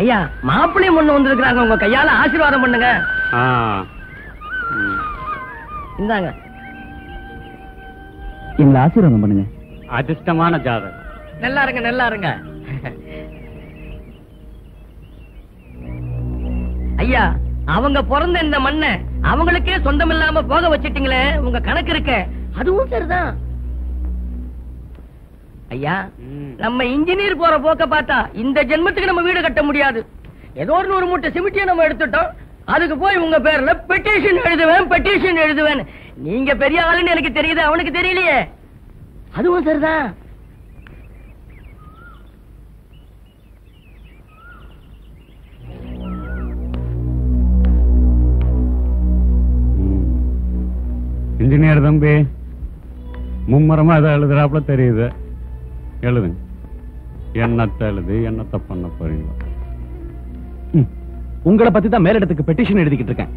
ஐயா மாப்பிள்ளையும் ஒண்ணு வந்திருக்கிறாங்க உங்க கையால ஆசீர்வாதம் பண்ணுங்க ஆ ம். இந்தாங்க எங்களை ஆசீர்வாதம் பண்ணுங்க அதிர்ஷ்டமான ஜாதகம் நல்லா இருங்க நல்லா இருங்க ஐயா அவங்க பிறந்த இந்த மண்ணை அவங்களுக்கே சொந்தம் இல்லாம போக வச்சிட்டீங்களே உங்க கணக்கு இருக்க அதுவும் சரிதான் ஐயா ம். நம்ம இன்ஜினியர் போற போக்க பார்த்தா இந்த ஜென்மத்துக்கு நம்ம வீடு கட்ட முடியாது ஏதோ ஒரு நூறு மூட்டை சிமிட்டியை நம்ம எடுத்துட்டோம் அதுக்கு போய் உங்க பேர்ல பெட்டிஷன் எழுதுவேன் பெட்டிஷன் எழுதுவேன் நீங்க பெரிய ஆளுன்னு எனக்கு தெரியுது அவனுக்கு தெரியலையே அதுவும் சரிதான் ம். இன்ஜினியர் தம்பி மும்மரமா அதை எழுதுறாப்புல தெரியுது எழுதுங்க என்னத்தை எழுதி என்னத்தை பண்ண போறீங்க உங்களை பத்தி தான் மேலிடத்துக்கு பெட்டிஷன் எழுதிக்கிட்டு இருக்கேன்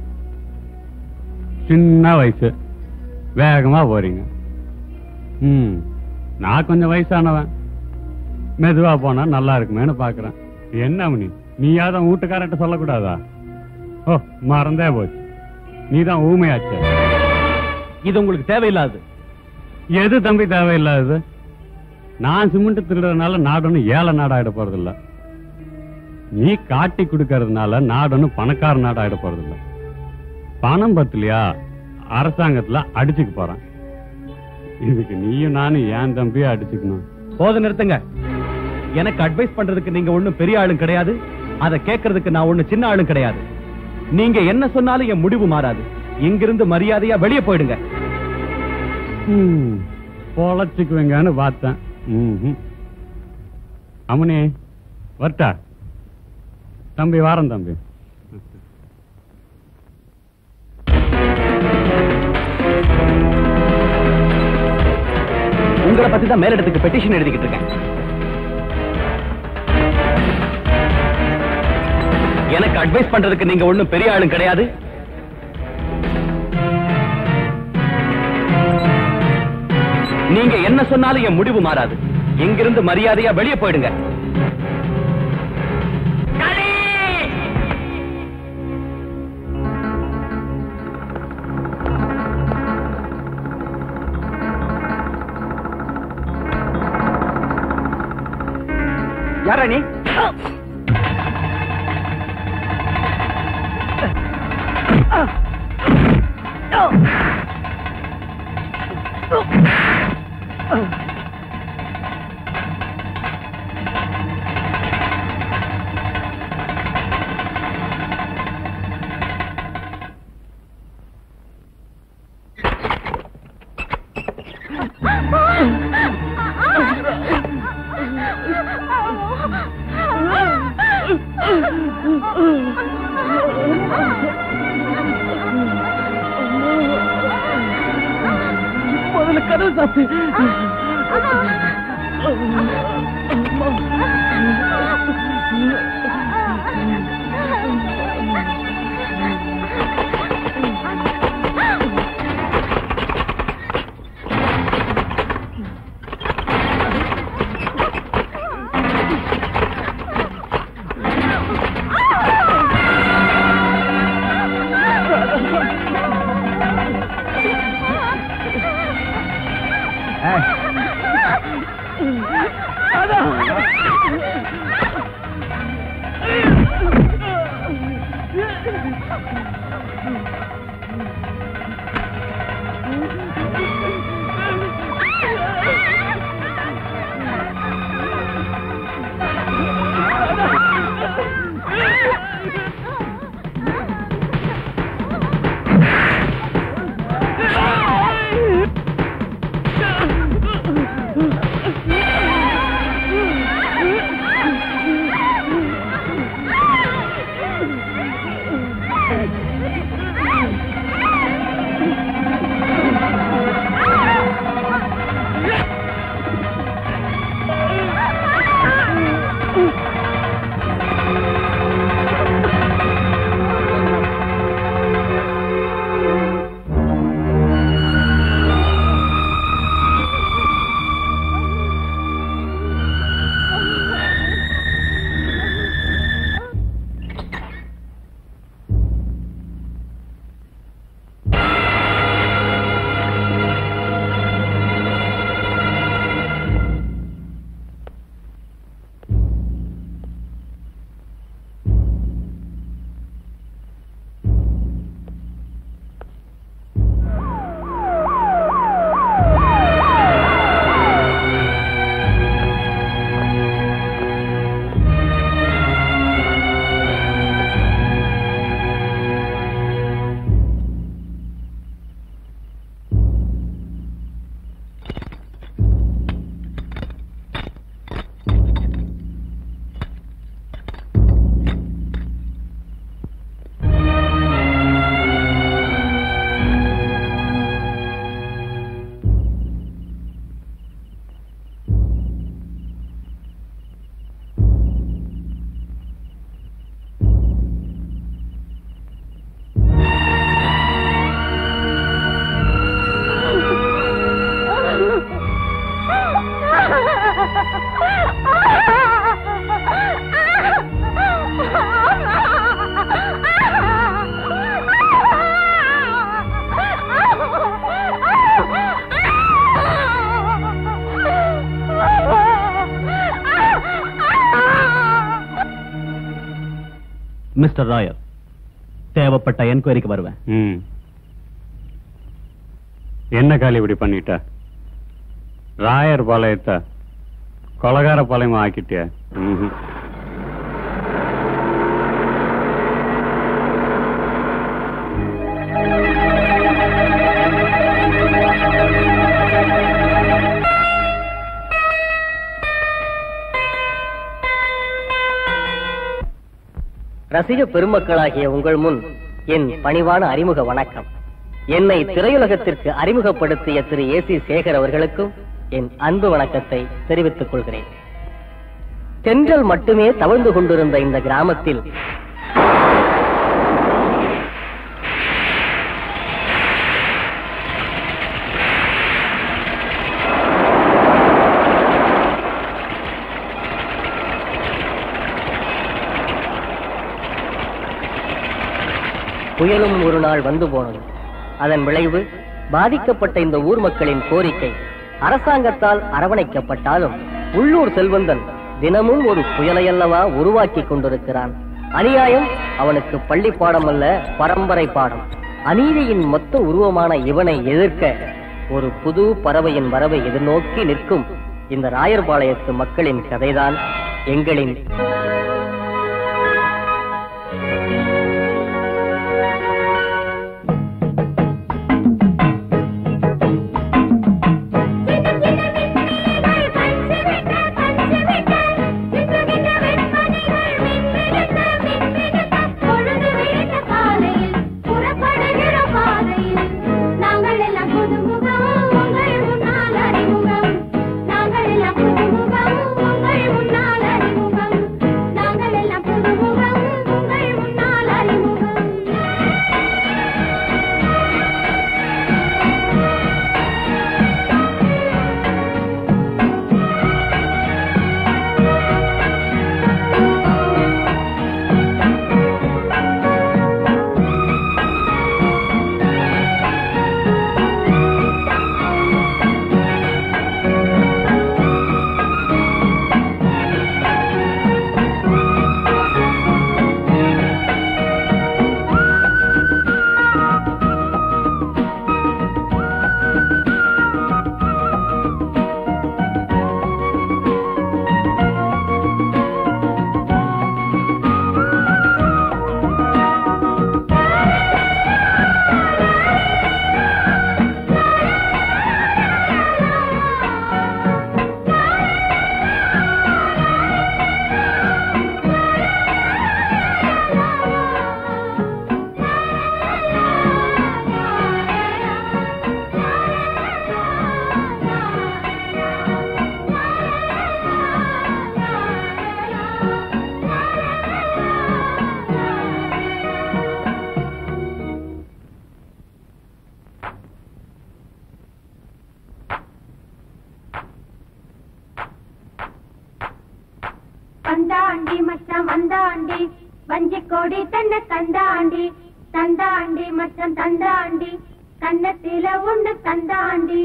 சின்ன வயசு வேகமா போறீங்க ம் நான் கொஞ்சம் வயசானவன் மெதுவா போனா நல்லா இருக்குமேன்னு பாக்குறேன் என்ன மணி நீயாதான் வீட்டுக்காரட்ட சொல்லக்கூடாதா ஓ மறந்தே போச்சு நீதான் ஊமையாச்சே இது உங்களுக்கு தேவையில்லாது எது தம்பி தேவையில்லாதது நான் சிமெண்ட் திருடுறதுனால நாடு ஏழை நாடாயிட போறது இல்ல நீ காட்டி கொடுக்கறதுனால நாடு பணக்கார நாடாயிட போறது இல்ல பணம் பத்தலையா அரசாங்கத்துல அடிச்சுக்க போறேன் இதுக்கு நீயும் நானும் ஏன் தம்பியா அடிச்சுக்கணும் போத நிறுத்துங்க எனக்கு அட்வைஸ் பண்றதுக்கு நீங்க ஒண்ணும் பெரிய ஆளும் கிடையாது அதை கேட்கறதுக்கு நான் ஒண்ணு சின்ன ஆளும் கிடையாது நீங்க என்ன சொன்னாலும் என் முடிவு மாறாது இங்கிருந்து மரியாதையா வெளியே போயிடுங்க ம், பொழைச்சுக்குவீங்கன்னு பார்த்தேன் ம்ஹும். அம்மனி வரட்டா தம்பி வாரம் தம்பி உங்களை பத்தி தான் மேலிடத்துக்கு பெட்டிஷன் எழுதிக்கிட்டு இருக்கேன் எனக்கு அட்வைஸ் பண்றதுக்கு நீங்க ஒண்ணும் பெரிய ஆளும் கிடையாது நீங்க என்ன சொன்னாலும் என் முடிவு மாறாது இங்கிருந்து மரியாதையா வெளியே போயிடுங்க யாரா நீ முதல்ல கதவு சாத்து மிஸ்டர் ராயர் தேவைப்பட்ட என்கொயரிக்கு வருவேன் ம் என்ன காலி இப்படி பண்ணிட்ட ராயர் பாளையத்தை கொலகார பாளையமா ஆக்கிட்டிய ம்ஹும். ரசிக பெருமக்களாகிய உங்கள் முன் என் பணிவான அறிமுக வணக்கம் என்னை திரையுலகத்திற்கு அறிமுகப்படுத்திய திரு ஏ சி சேகர் அவர்களுக்கும் என் அன்பு வணக்கத்தை தெரிவித்துக் கொள்கிறேன் தென்றல் மட்டுமே தவழ்ந்து கொண்டிருந்த இந்த கிராமத்தில் புயலும் ஒரு நாள் வந்து போனது அதன் விளைவு பாதிக்கப்பட்ட இந்த ஊர் மக்களின் கோரிக்கை அரசாங்கத்தால் அரவணைக்கப்பட்டாலும் உள்ளூர் செல்வந்தன் தினமும் ஒரு புயலையல்லவா உருவாக்கி கொண்டிருக்கிறான் அநியாயம் அவனுக்கு பள்ளி பாடம் அல்ல பரம்பரை பாடம் அநீதியின் மொத்த உருவமான இவனை எதிர்க்க ஒரு புது பறவையின் வரவை எதிர்நோக்கி நிற்கும் இந்த ராயர்பாளையத்து மக்களின் கதைதான் எங்களின் வந்தாண்டி மச்சான் வந்தாண்டி வஞ்சி கொடி தன்னை தந்தாண்டி தந்தாண்டி மச்சான் தந்தாண்டி கன்னத்தில ஒண்ணு தந்தாண்டி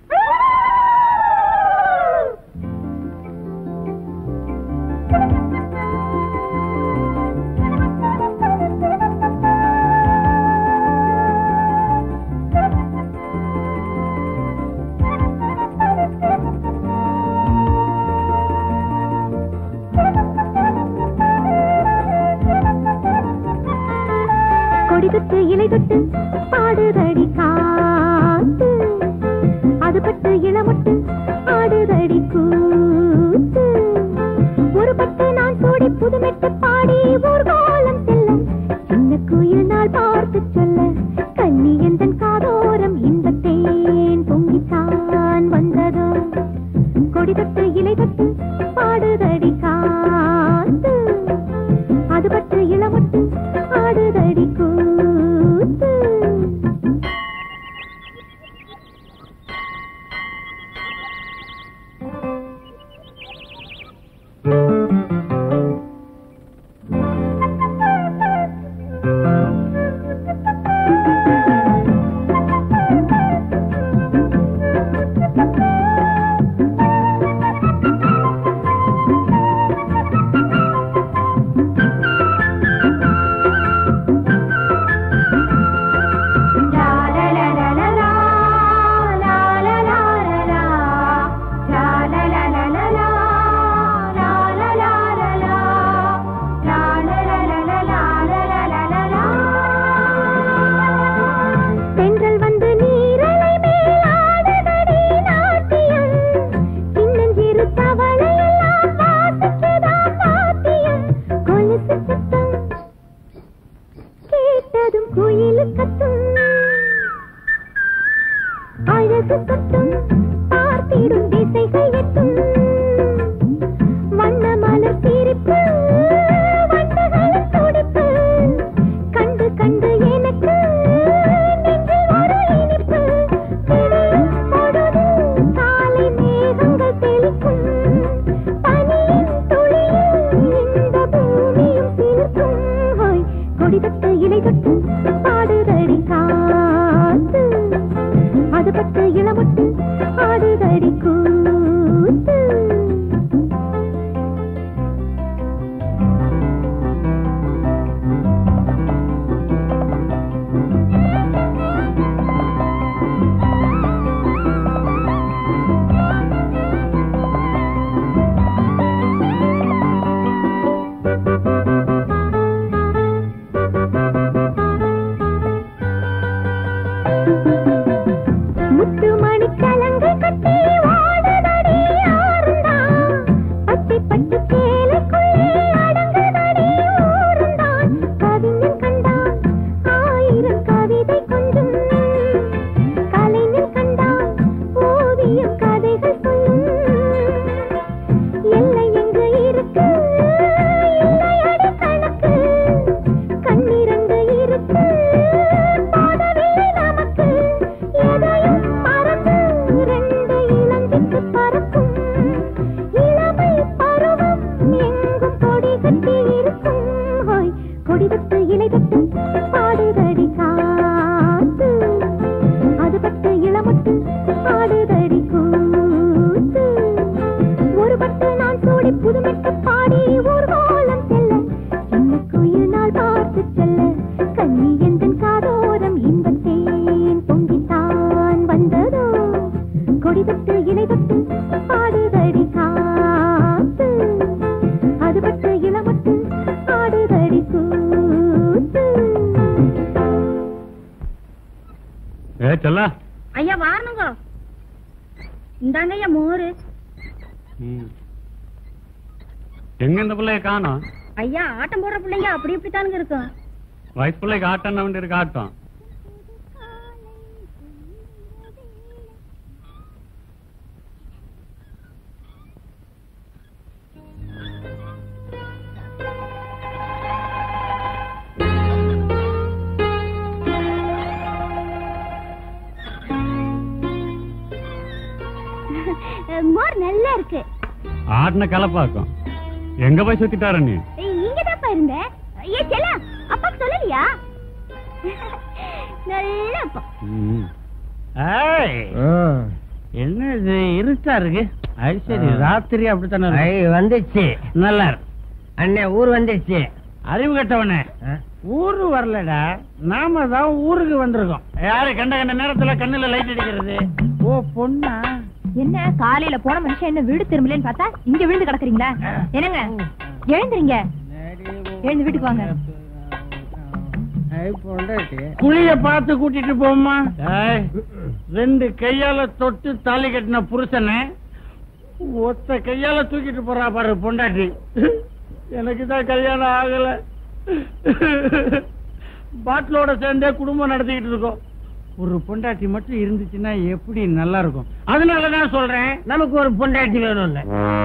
கொடி தொட்டு இலை தொட்டு பாடுதடி காத்து அது பட்டு இளமட்டு ஆடுதடி கூத்து ஒரு பட்டு நான் சூடி புதுமெட்டு பாடி ஊர்கோலம் செல்ல சின்ன குயில் நாள் பார்த்து சொல்ல கண்ணி எந்தன் காதோரம் இன்பத் தேன் பொங்கித்தான் வந்ததோ கொடி தொட்டு இலை தொட்டு பாடுதடி காத்து அது பட்டு இளமட்டு ஆடுதடி கூத்து இலை தொட்டு பாடுதடி காத்து அது பட்டு இளமட்டு ஆடுதடி கூத்து ஏ செல்லா ஐயா வாரணுங்க இந்தாங்க ஐயா மோரு ம். எங்க இந்த பிள்ளைய காணோம் ஐயா ஆட்டம் போடுற பிள்ளைங்க அப்படி இப்படித்தானுங்க இருக்கும் வயசு பிள்ளைக்கு ஆட்டம் வேண்டி இருக்கு ஆட்டம் மோர் நல்லா இருக்கு ஆடின கலப்பாக்கும் எங்க போய் சுத்திட்டார நீ இங்க தான் இருந்தேன் ஏ செல்லா அப்பாக்கு சொல்லலையா நல்ல அப்பா ம். என்ன இது இருட்டா இருக்கு அது சரி ஆ. ராத்திரி அப்படித்தானே இருக்கு. ஐ வந்துச்சு நல்லா இருக்கு. அண்ணே ஊர் வந்துச்சு அறிவு கட்டவனே ஊரு வரலடா நாம தான் ஊருக்கு வந்திருக்கோம் யாரு கண்ட கண்ட நேரத்துல கண்ணுல லைட் அடிக்கிறது ஓ பொண்ணா என்ன காலையில போன மனுஷன் என்ன வீடு திரும்பலன்னு பார்த்தா இங்க விழுந்து கிடக்குறீங்களா என்னங்க எழுந்துறீங்க எழுந்து வீட்டுக்கு வாங்க குழிய பார்த்து கூட்டிட்டு போமா ரெண்டு கையால தொட்டு தாலி கட்டின புருஷனை ஒத்த கையால தூக்கிட்டு போறா பாரு பொண்டாட்டி எனக்கு தான் கல்யாணம் ஆகல பாட்டிலோட சேர்ந்தே குடும்பம் நடத்திக்கிட்டு இருக்கோம் ஒரு பொண்டாட்டி மட்டும் இருந்துச்சுன்னா எப்படி நல்லா இருக்கும் அதனாலதான் சொல்றேன் நமக்கு ஒரு பொண்டாட்டி வேணும்னு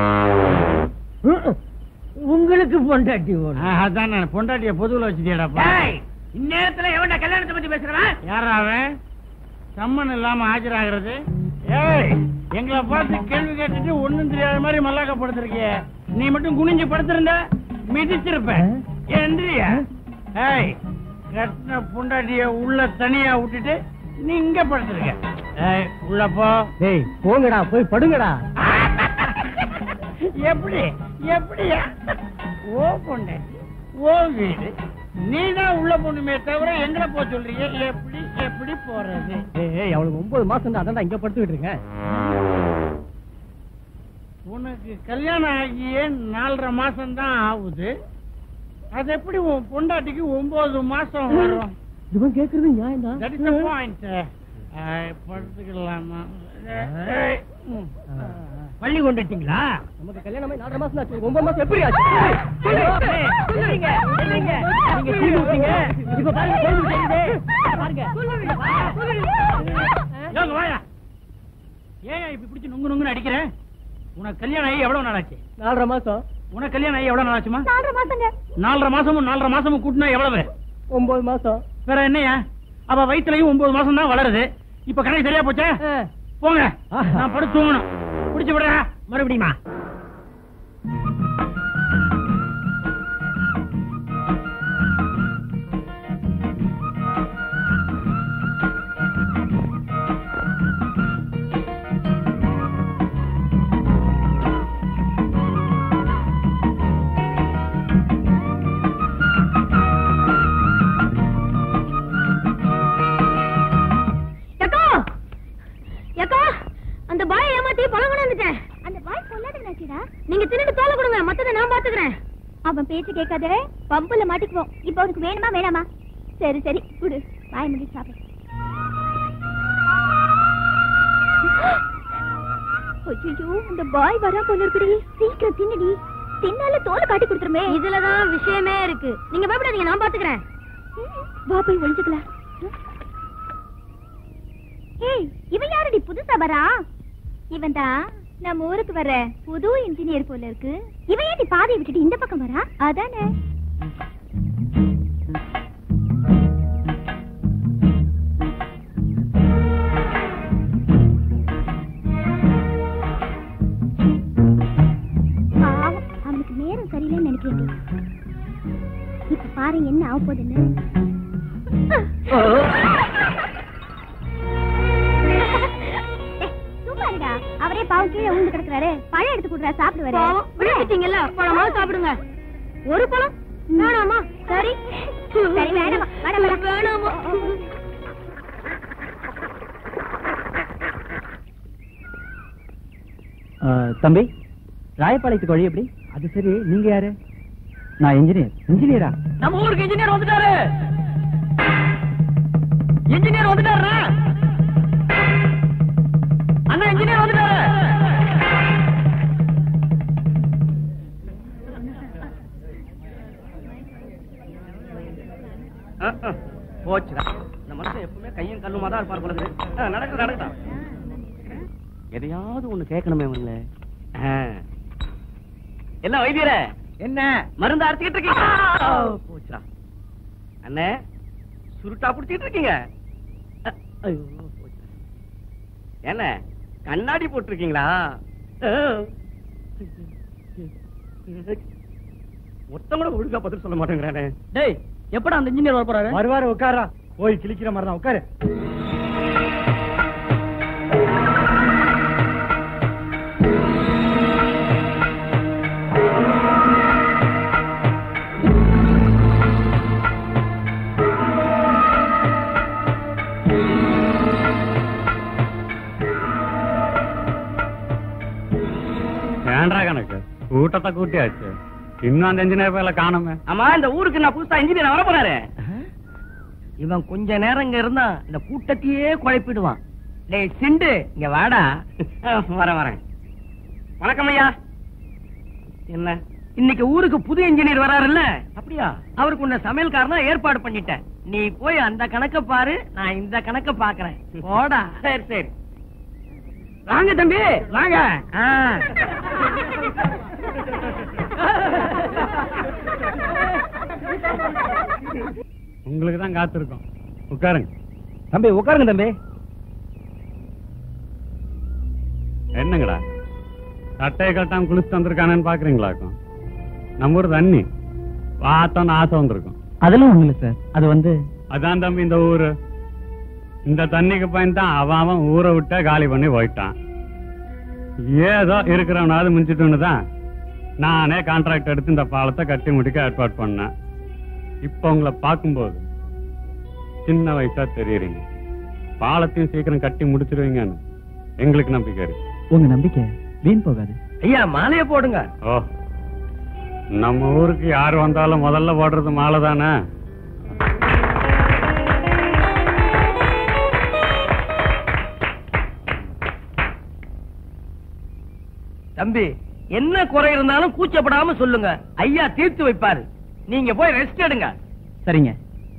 உங்களுக்கு பொண்டாட்டி வேணும் ஆ, அதான் நான் பொண்டாட்டிய பொதுவுல வச்சுட்டியாடா இந்நேரத்துல எவன்டா கல்யாணத்தை பத்தி பேசுறவன் யாரா அவன் சம்மன் இல்லாம ஆஜராகிறது ஏய் எங்களை பார்த்து கேள்வி கேட்டுட்டு ஒண்ணும் தெரியாத மாதிரி மல்லாக்க படுத்திருக்கிய நீ மட்டும் குனிஞ்சு படுத்திருந்த மிதிச்சிருப்ப எந்திரியா ஏய் கட்டின பொண்டாட்டிய உள்ள தனியா விட்டுட்டு நீ இங்க படுத்திருக்க ஏய் உள்ள போ டேய் போங்கடா போய் படுங்கடா எப்படி எப்படியா ஓ பொண்டாட்டி ஓ வீடு நீ தான் உள்ள போகணுமே தவிர எங்களை போக சொல்றீங்க எப்படி எப்படி போறது ஏய் அவளுக்கு ஒன்பது மாசம் தான் அதான் இங்க படுத்துக்கிட்டு இருக்கேன் உனக்கு கல்யாணம் ஆகியே நாலரை மாசம் தான் ஆகுது அது எப்படி உன் பொண்டாட்டிக்கு ஒன்பது மாசம் வரும் இவன் கேக்குறது நியாயம் That is the point. அஹ், படுத்துக்கலாமா ஏய், ம். பள்ளி கொண்டுட்டீங்களா நமக்கு கல்யாணம் நாலரை மாசம் ஆச்சு ஒன்பது மாசம் எப்படி ஆச்சு சொல்லுங்க, சொல்லுங்க. நீங்க தீ ஊத்துறீங்க. இப்ப பாருங்க கேள்வி கேக்குது. பாருங்க யோக வாயா ஏன் இப்படி பிடிச்சு நுங்கு நுங்குன்னு அடிக்கிற உனக்கு கல்யாணம் ஆகி எவ்வளவு நாள் ஆச்சு நாலரை மாசம் உனக்கு கல்யாணம் ஆகி எவ்வளவு நாள் ஆச்சுமா நாலரை மாசங்க நாலரை மாசமும் நாலரை மாசமும் கூட்டினா எவ்வளவு ஒன்பது மாசம் வேற என்னையா அவ வயிற்றுலயும் ஒன்பது மாசம் தான் வளருது இப்ப கணக்கு சரியா போச்சா போங்க ஆஹா. நான் படுத்து தூங்கணும் பிடிச்சு விடுறா மறுபடியுமா எக்கோ எக்கோ அந்த பாய் ஏமாத்தி பழம் கொண்டு வந்துட்டேன் அந்த பாய் பொல்லாதனாச்சுடா நீங்க தின்னுட்டு தோலை கொடுங்க மத்தத நான் பாத்துக்கிறேன் அவன் பேச்சு கேட்காத பம்புல மாட்டிக்குவோம் இப்ப அவனுக்கு வேணுமா வேணாமா சரி சரி குடு பாய் முடி சாப்பிடு ஐயோ இந்த பாய் வரா போல இருக்குடி சீக்கிரம் தின்னுடி தின்னால தோலை காட்டி கொடுத்துருமே இதுலதான் விஷயமே இருக்கு நீங்க பயப்படாதீங்க நான் பாத்துக்கிறேன் வா போய் ஒளிஞ்சுக்கலாம் ஏய் இவன் யாரடி புதுசா வரா இவன் தான் நம்ம ஊருக்கு வர புது இன்ஜினியர் போல இருக்கு இவன் ஏடி பாதையை விட்டுட்டு இந்த பக்கம் வரா அதானே பாவம், அவனுக்கு நேரம் சரியில்லைன்னு நினைக்கிறேன் இப்ப பாரு என்ன ஆக போகுதுன்னு ஏய், சும்மா இருடா. அவரே பாவம் கீழே விழுந்து கிடக்குறாரு பழம் எடுத்து கொடுறா சாப்பிடுவாரு விழுந்துட்டீங்கல்ல பழமா சாப்பிடுங்க ஒரு பழம் வேணாமா சரி சரி வேணாமா வேணாமா வேணாமா தம்பி ராயப்பாளையத்துக்கு வழி எப்படி அது சரி நீங்க யாரு நான் இன்ஜினியர் இன்ஜினியரா நம்ம ஊருக்கு இன்ஜினியர் வந்துட்டாரு இன்ஜினியர் வந்துட்டாரு அண்ணா இன்ஜினியர் வந்துட்டாரு போச்சுடா இந்த மனுஷன் எப்பவுமே கையும் கல்லுமா தான் இருப்பார் போல இருக்குது. ஆ, நடக்கட்டும் நடக்கட்டும் எதையாவது ஒண்ணு கேட்கணுமே உங்கள என்ன வைத்தியர என்ன மருந்து அரைச்சிக்கிட்டு இருக்கீங்க போச்சுடா அண்ணே சுருட்டா புடிச்சிட்டு இருக்கீங்க அ, ஐயோ, போச்சுடா. என்ன கண்ணாடி போட்டிருக்கீங்களா ஒருத்தவங்க கூட ஒழுங்கா பதில் சொல்ல மாட்டேங்கிறானே டேய் எப்படா அந்த இன்ஜினியர் வர போறாரு வருவாரு உட்காரா போய் கிழிக்கிற மாதிரி தான் உட்காரு ஏன்டா கணக்கு கூட்டத்தை கூட்டியாச்சு இன்னும் அந்த இன்ஜினியர் பேர்ல காணுமே ஆமா இந்த ஊருக்கு நான் புதுசா இன்ஜினியர் வர போறாரு இவன் கொஞ்ச நேரம் இங்க இருந்தா இந்த கூட்டத்தையே குழப்பிடுவான் டேய் சிண்டு இங்க வாடா வரேன் வரேன் வணக்கம் ஐயா என்ன இன்னைக்கு ஊருக்கு புது இன்ஜினியர் வராருல்ல அப்படியா அவருக்கு உன்ன சமையல்காரனா ஏற்பாடு பண்ணிட்டேன் நீ போய் அந்த கணக்க பாரு நான் இந்த கணக்க பாக்குறேன் போடா சரி சரி வாங்க தம்பி வாங்க ஆ. உங்களுக்கு தான் காத்திருக்கோம் உட்காருங்க தம்பி உட்காருங்க தம்பி என்னங்கடா சட்டையை கட்டாம குளிச்சுட்டு வந்திருக்கானேன்னு பாக்குறீங்களாக்கும் நம்ம ஊர் தண்ணி பார்த்தோன்னு ஆசை வந்திருக்கும் அதெல்லாம் ஒண்ணு இல்ல சார் அது வந்து அதான் தம்பி இந்த ஊரு இந்த தண்ணிக்கு பயன்தான் அவன் அவன் ஊரை விட்டா காலி பண்ணி போயிட்டான் ஏதோ இருக்கிறவனாவது மிஞ்சிட்டுன்னு தான் நானே கான்ட்ராக்ட் எடுத்து இந்த பாலத்தை கட்டி முடிக்க ஏற்பாடு பண்ணேன் இப்ப உங்களை பார்க்கும்போது சின்ன வயசா தெரியுறீங்க பாலத்தையும் சீக்கிரம் கட்டி முடிச்சிருவீங்கன்னு எங்களுக்கு நம்பிக்கை இருக்கு உங்க நம்பிக்கை வீண் போகாது ஐயா மாலையை போடுங்க ஓ நம்ம ஊருக்கு யார் வந்தாலும் முதல்ல போடுறது மாலை தானே தம்பி என்ன குறை இருந்தாலும் கூச்சப்படாம சொல்லுங்க ஐயா தீர்த்து வைப்பாரு நீங்க போய் ரெஸ்ட் எடுங்க சரிங்க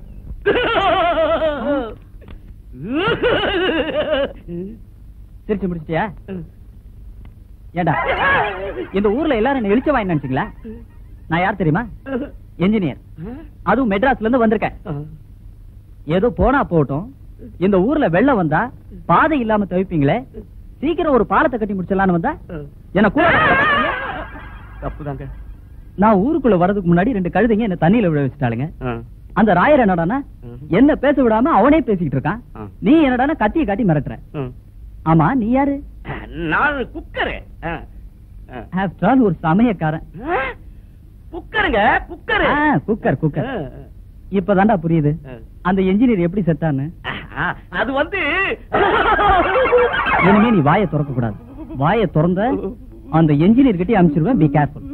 சிரிச்சு முடிச்சிட்டியா ஏண்டா இந்த ஊர்ல எல்லாரும் என்ன வெளிச்ச வாங்கி நினைச்சீங்களா நான் யார் தெரியுமா என்ஜினியர் அதுவும் மெட்ராஸ்ல இருந்து வந்திருக்கேன் ஏதோ போனா போகட்டும் இந்த ஊர்ல வெள்ளம் வந்தா பாதை இல்லாம தவிப்பீங்களே சீக்கிரம் ஒரு பாலத்தை கட்டி முடிச்சிடலான்னு வந்தா என்ன கூட தப்புதாங்க நான் ஊருக்குள்ள வரதுக்கு முன்னாடி ரெண்டு கழுதைங்க என்ன தண்ணியில விழ வச்சுட்டாளுங்க அந்த ராயர் என்னடானா என்ன பேச விடாம அவனே பேசிக்கிட்டு இருக்கான் ஆ. நீ என்னடானா கத்தியை காட்டி மிரட்டுற ஆமா நீ யாரு நான் குக்கரு ஆஃப்டர் ஆல் ஒரு சமயக்காரன் குக்கருங்க குக்கரு ஆ, குக்கர் குக்கர் இப்பதான்டா புரியுது அந்த என்ஜினியர் எப்படி செத்தான்னு ஆ, அது வந்து இனிமே நீ வாயை திறக்க கூடாது வாயை திறந்த அந்த என்ஜினியர் கிட்டே அனுப்பிச்சிருவேன் பி கேர்ஃபுல்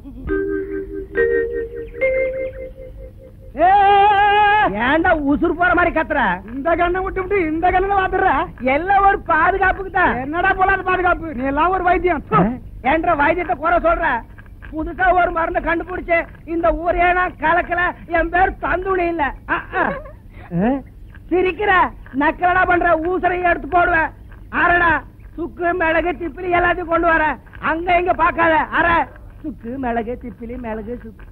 ஏன்டா உசுர் போற மாதிரி கத்துற இந்த கண்ணை விட்டு விட்டு இந்த கண்ணுல பாத்துற எல்லாம் ஒரு பாதுகாப்புக்கு தான் என்னடா போலாது பாதுகாப்பு நீ எல்லாம் ஒரு வைத்தியம் ப்பு. என்ற வைத்தியத்தை குறை சொல்ற புதுசா ஒரு மருந்தை கண்டுபிடிச்சு இந்த ஊரே நான் கலக்கல என் பேர் தந்துணி இல்ல அஹ், அஹ். சிரிக்கிற நக்கலடா பண்ற ஊசரையும் எடுத்து போடுவேன் அரடா சுக்கு மிளகு திப்பிலி எல்லாத்தையும் கொண்டு வர அங்க இங்க பாக்காத அர சுக்கு மிளகு திப்பிலி மிளகு சுக்கு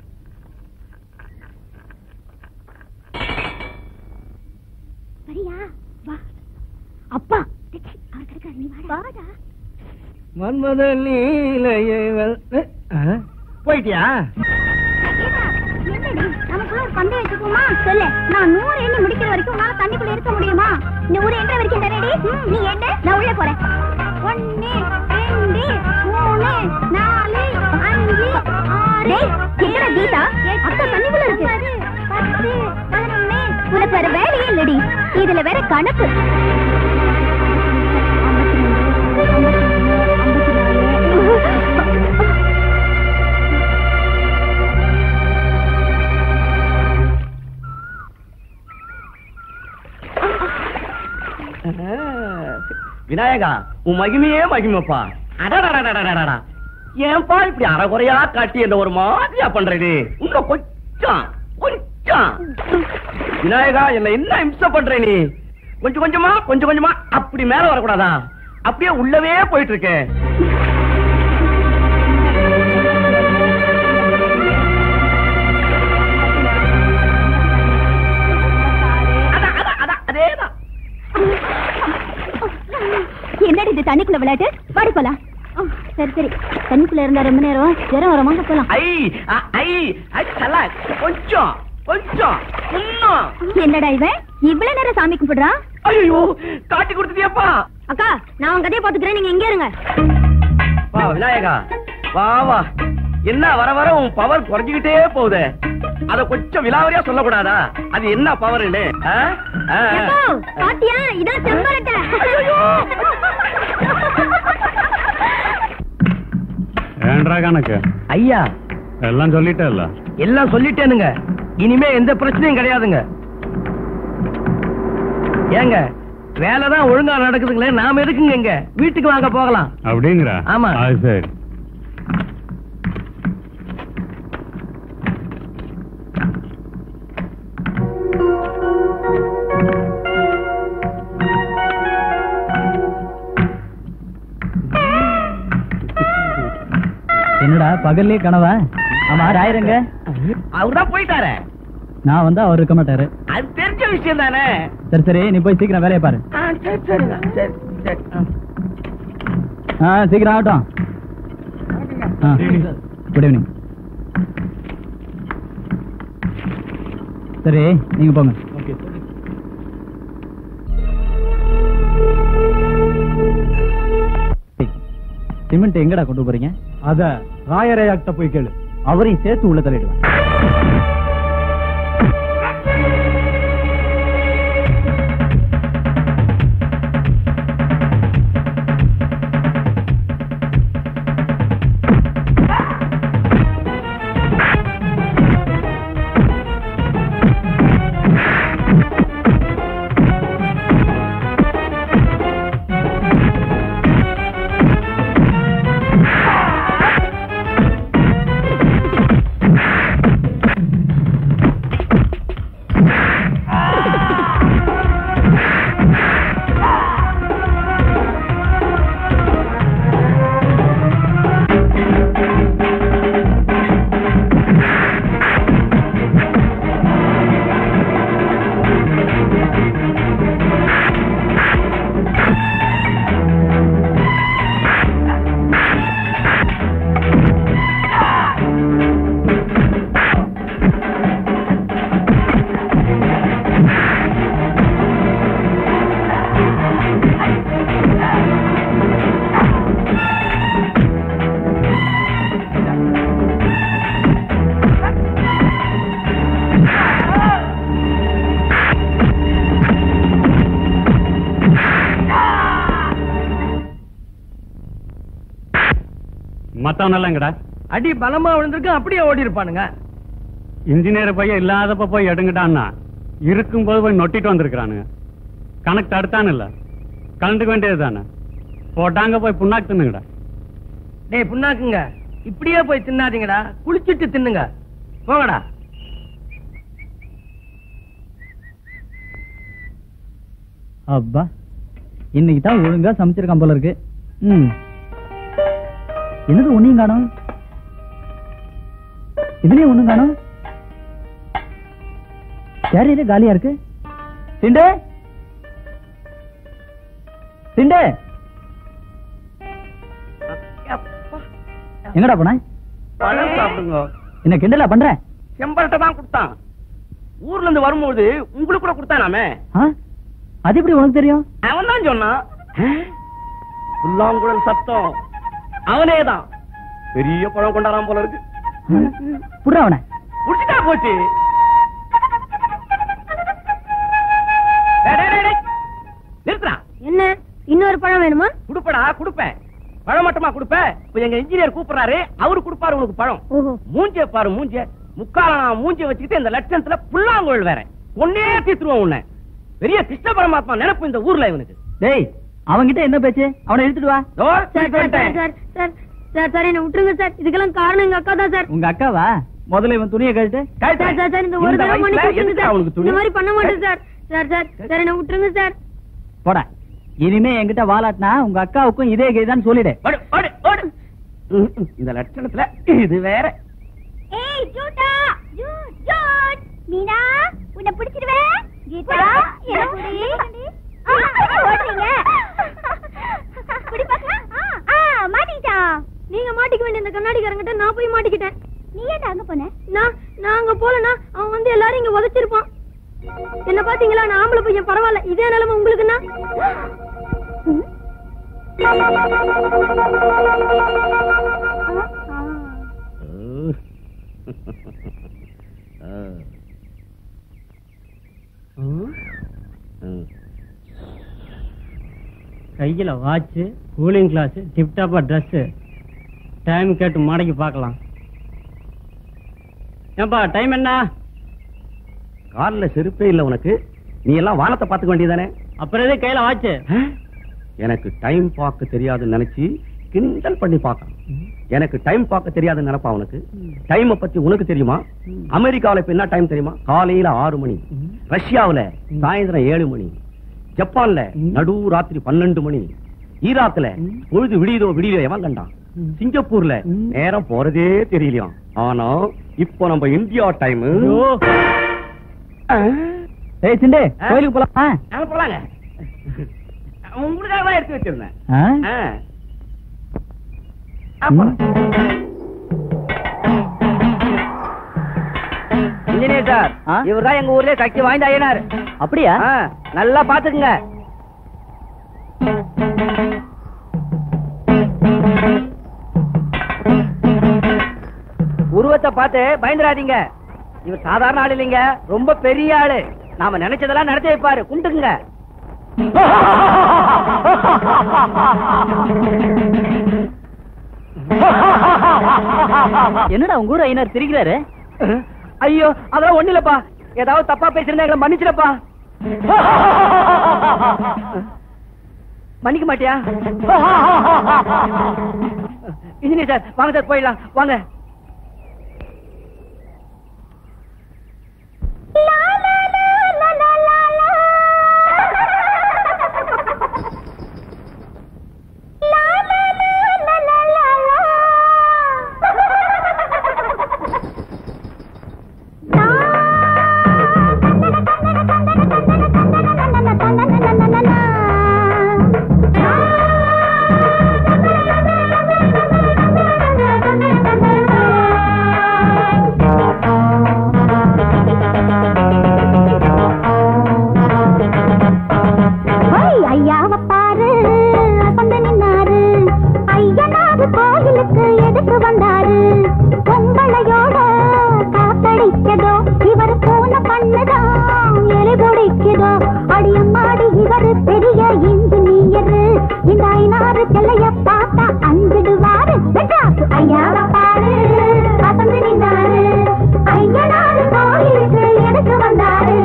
வரியா வா அப்பா டச்சி, அவர் கிடைக்காது நீ வாடா வாடா மன்மத நீலையே போயிட்டியா ஏடா, என்னடி நமக்குள்ள ஒரு பந்தயம் வச்சுக்குமா சொல்லு நான் நூறு எண்ணி முடிக்கிற வரைக்கும் உன்னால தண்ணிக்குள்ள இருக்க முடியுமா இந்த ஊரு என்ற வரைக்கும் தரடி நீ என்ன நான் உள்ள போறேன் ஒன்னு ரெண்டு மூணு நாலு அஞ்சு ஆறு எத்தனை கீதா அக்கா தண்ணிக்குள்ள இருக்கு பத்து பதினொன்னு உனக்கு வேற வேலையே இல்லடி இதுல வேற கணக்கு ஐம்பத்தி ரெண்டு, ஐம்பத்தி மூணு, ஐம்பத்தி நாலு விநாயகா உன் மகிமையே மகிமைப்பா அடடடடடடடா ஏன்பா இப்படி அறகுறையா காட்டி என்ன ஒரு மாதிரியா பண்றது இன்னும் கொஞ்சம் கொஞ்சம் விநாயகா என்ன என்ன இம்சை பண்ற நீ கொஞ்சம் கொஞ்சமா கொஞ்சம் கொஞ்சமா அப்படி மேல வரக்கூடாதா அப்படியே உள்ளவே போயிட்டு இருக்க அதான், அதான், அதான், அதேதான் என்னடி இது தண்ணிக்குள்ள விளையாட்டு வாடி போலாம் ஆ, சரி சரி தண்ணிக்குள்ள இருந்தா ரொம்ப நேரம் ஜரம் வர வாங்க போலாம் ஐ அ- ஐ ஐ தல கொஞ்சம் கொஞ்சம் இன்னும் என்னடா இவன் இவ்வளவு நேரம் சாமி கும்பிடுறான் ஐயோ காட்டி கொடுத்துட்டியப்பா அக்கா நான் உன் கதையை பாத்துக்கிறேன் நீங்க எங்க இருங்க வா விநாயகா வா வா என்ன வர வர உன் பவர் குறைஞ்சுக்கிட்டே போகுது அத கொஞ்சம் விலாவரியா சொல்லக்கூடாதா அது என்ன பவர்னு எப்போ? பாத்தியா இதான் செம்பரட்டை ஏன்றா கணக்கு ஐயா எல்லாம் சொல்லிட்டேல்ல எல்லாம் சொல்லிட்டேனுங்க இனிமே எந்த பிரச்சனையும் கிடையாதுங்க ஏங்க வேலைதான் ஒழுங்கா நடக்குதுங்களே நாம எதுக்குங்க இங்க வீட்டுக்கு வாங்க போகலாம் அப்படிங்கிற ஆமா. அது சரி என்னடா பகல்லே கனவா ஆமா ராயருங்க அவர்தான் போயிட்டாரே நான் வந்தா அவர் இருக்க மாட்டாரு அது தெரிஞ்ச விஷயம் தானே சரி சரி நீ போய் சீக்கிரம் வேலையை பாரு ஆ, சரி சரிங்க சரி சரி ஆ. ஆ சீக்கிரம் ஆகட்டும் ஆ குட் ஈவினிங் சரி நீங்க போங்க சிமெண்ட் எங்கடா கொண்டு போறீங்க அத ராயரையாக்கிட்ட போய் கேளு அவரையும் சேர்த்து உள்ள தள்ளிடுவேன் மத்தவன் எல்லாம் எங்கடா அடி பலமா விழுந்திருக்கு அப்படியே ஓடி இருப்பானுங்க இன்ஜினியர் பையன் இல்லாதப்ப போய் எடுங்கடான்னா இருக்கும்போது போய் நொட்டிட்டு வந்திருக்கிறானுங்க கணக்கு தடுத்தானு இல்ல கலந்துக்க வேண்டியது தானே போட்டாங்க போய் புண்ணாக்கு தின்னுங்கடா டேய் புண்ணாக்குங்க இப்படியே போய் தின்னாதீங்கடா குளிச்சிட்டு தின்னுங்க போங்கடா அப்பா இன்னைக்கு தான் ஒழுங்கா சமைச்சிருக்கான் போல இருக்கு ம் என்னது ஒண்ணையும் காணும் இதுலயும் ஒண்ணும் காணும் யார் இது காலியா இருக்கு சிண்டு சிண்டு எங்கடா போன பழம் சாப்பிடுங்க என்ன கிண்டலா பண்ற செம்பரட்டை தான் கொடுத்தான் ஊர்ல இருந்து வரும்போது உங்களுக்கு கூட கொடுத்தானாமே ஆ? அது எப்படி உனக்கு தெரியும் அவன் தான் சொன்னான் புல்லாங்குழல் சத்தம் அவனே தான் பெரிய பழம் கொண்டாடாம போல இருக்கு புடுற அவனை முடிச்சுட்டா போச்சு டேய், டேய், டேய், டேய். நிறுத்துடா என்ன இன்னொரு பழம் வேணுமா குடுப்படா குடுப்பேன் பழம் மட்டுமா குடுப்ப இப்ப எங்க இன்ஜினியர் கூப்பிடுறாரு அவரு குடுப்பாரு உனக்கு பழம் ஓஹோ மூஞ்சிய பாரு மூஞ்சிய முக்கால நான் மூஞ்சிய வச்சுக்கிட்டு இந்த லட்சணத்துல புல்லாங்குழல் வேற ஒன்னே தீத்துருவோம் உன்னை பெரிய கிருஷ்ண பரமாத்மா நினைப்பு இந்த ஊர்ல இவனுக்கு டேய் அவன்கிட்ட என்ன பேச்சு அவனை எடுத்துட்டு வா sir sir sir sir sir sir sir என்ன விட்டுருங்க சார் இதுக்கெல்லாம் காரணம் எங்க அக்கா தான் சார் உங்க அக்காவா முதல்ல இவன் துணியை கழட்டு சார் சார் சார் இந்த ஒரு இந்த தடவை வயசுல மன்னிச்சு எதுக்கு சார் அவனுக்கு துணி? இந்த மாதிரி பண்ண மாட்டேன் சார் சார் சார் சார் என்ன விட்டுருங்க சார் போடா இனிமே என்கிட்ட வாலாட்டினா உங்க அக்காவுக்கும் இதே கேதான் சொல்லிடு ஓடு, ஓடு, ஓடு. ம், ம், இந்த லட்சணத்துல இது வேற ஏய் ஜூட்டா ஜூட் ஜூட் மீனா உன்னை பிடிச்சிடுவேன் கீதா என்ன புடி ஓடுறீங்க புடி பார்க்கலாம் ஆ மாட்டிக்கிட்டா நீங்க மாட்டிக்க வேண்டிய இந்த கண்ணாடிக்காரங்கிட்ட நான் போய் மாட்டிக்கிட்டேன் நீ ஏன் அங்க போன நான் நான் அங்க போலனா அவன் வந்து எல்லாரும் இங்க உதைச்சிருப்பான் என்ன பாத்தீங்களா நான் ஆம்பளை பையன் பரவாயில்ல இதே நிலைமை உங்களுக்குன்னா கையில வாட்ச் கூலிங் கிளாஸ் டிப்டாப்பா ட்ரெஸ் டைம் கேட்டு மடக்கி பார்க்கலாம் ஏன்பா டைம் என்ன கால்ல செருப்பே இல்ல உனக்கு நீ எல்லாம் வானத்தை பாத்துக்க வேண்டியதானே அப்புறம் எது கையில வாட்ச் எனக்கு டைம் பார்க்க தெரியாதுன்னு நினைச்சு கிண்டல் பண்ணி பார்க்கலாம் எனக்கு டைம் பார்க்க தெரியாதுன்னு நினைப்பா உனக்கு டைம் பத்தி உனக்கு தெரியுமா அமெரிக்காவுல இப்ப என்ன டைம் தெரியுமா காலையில ஆறு மணி ரஷ்யாவுல சாயந்தரம் ஏழு மணி ஜப்பான்ல நடு ராத்திரி பன்னெண்டு மணி ஈராக்ல பொழுது விடியுதோ விடியதோ எவன் கண்டான் சிங்கப்பூர்ல நேரம் போறதே தெரியலையாம் ஆனா இப்போ நம்ம இந்தியா டைம் ஏய் சிண்டே ஆ? கோயிலுக்கு போலாமா போலாங்க உங்களுக்காக தான் எடுத்து வச்சிருந்தேன் ஆ? ஆ. ஆ, போலாம். இன்ஜினியர் சார் ஆ? இவர் தான் எங்க ஊர்லயே சக்தி வாய்ந்த ஐயனார் அப்படியா ஆ, நல்லா பாத்துக்குங்க உருவத்தை பார்த்து பயந்துராதீங்க இவர் சாதாரண ஆள் இல்லைங்க ரொம்ப பெரிய ஆளு நாம நினைச்சதெல்லாம் நடத்தி வைப்பாரு கும்பிட்டுங்க என்னடா உங்க ஊர் ஐயனார் சிரிக்கிறாரு ஐயோ அதெல்லாம் ஒண்ணு இல்லப்பா ஏதாவது தப்பா பேசிருந்தா எங்களை மன்னிச்சிடப்பா மன்னிக்க மாட்டியா இன்ஜினியர் சார் வாங்க சார் போயிடலாம் வாங்க ஐயாவ பாரு வந்து நின்னாரு ஐயனாரு கோயிலுக்கு எதுக்கு வந்தாரு பொங்கலையோட காத்தடிக்கதோ இவர் பூனை பண்ணுதான் எலி பிடிக்குதோ அடியம்மாடி இவர் பெரிய இன்ஜினியர் இந்த ஐநாறு செல்லைய பார்த்தா அஞ்சிடுவாரு மெட்ராஸ் ஐயாவ பாரு வந்து நின்னாரு ஐயனாரு கோயிலுக்கு எதுக்கு வந்தாரு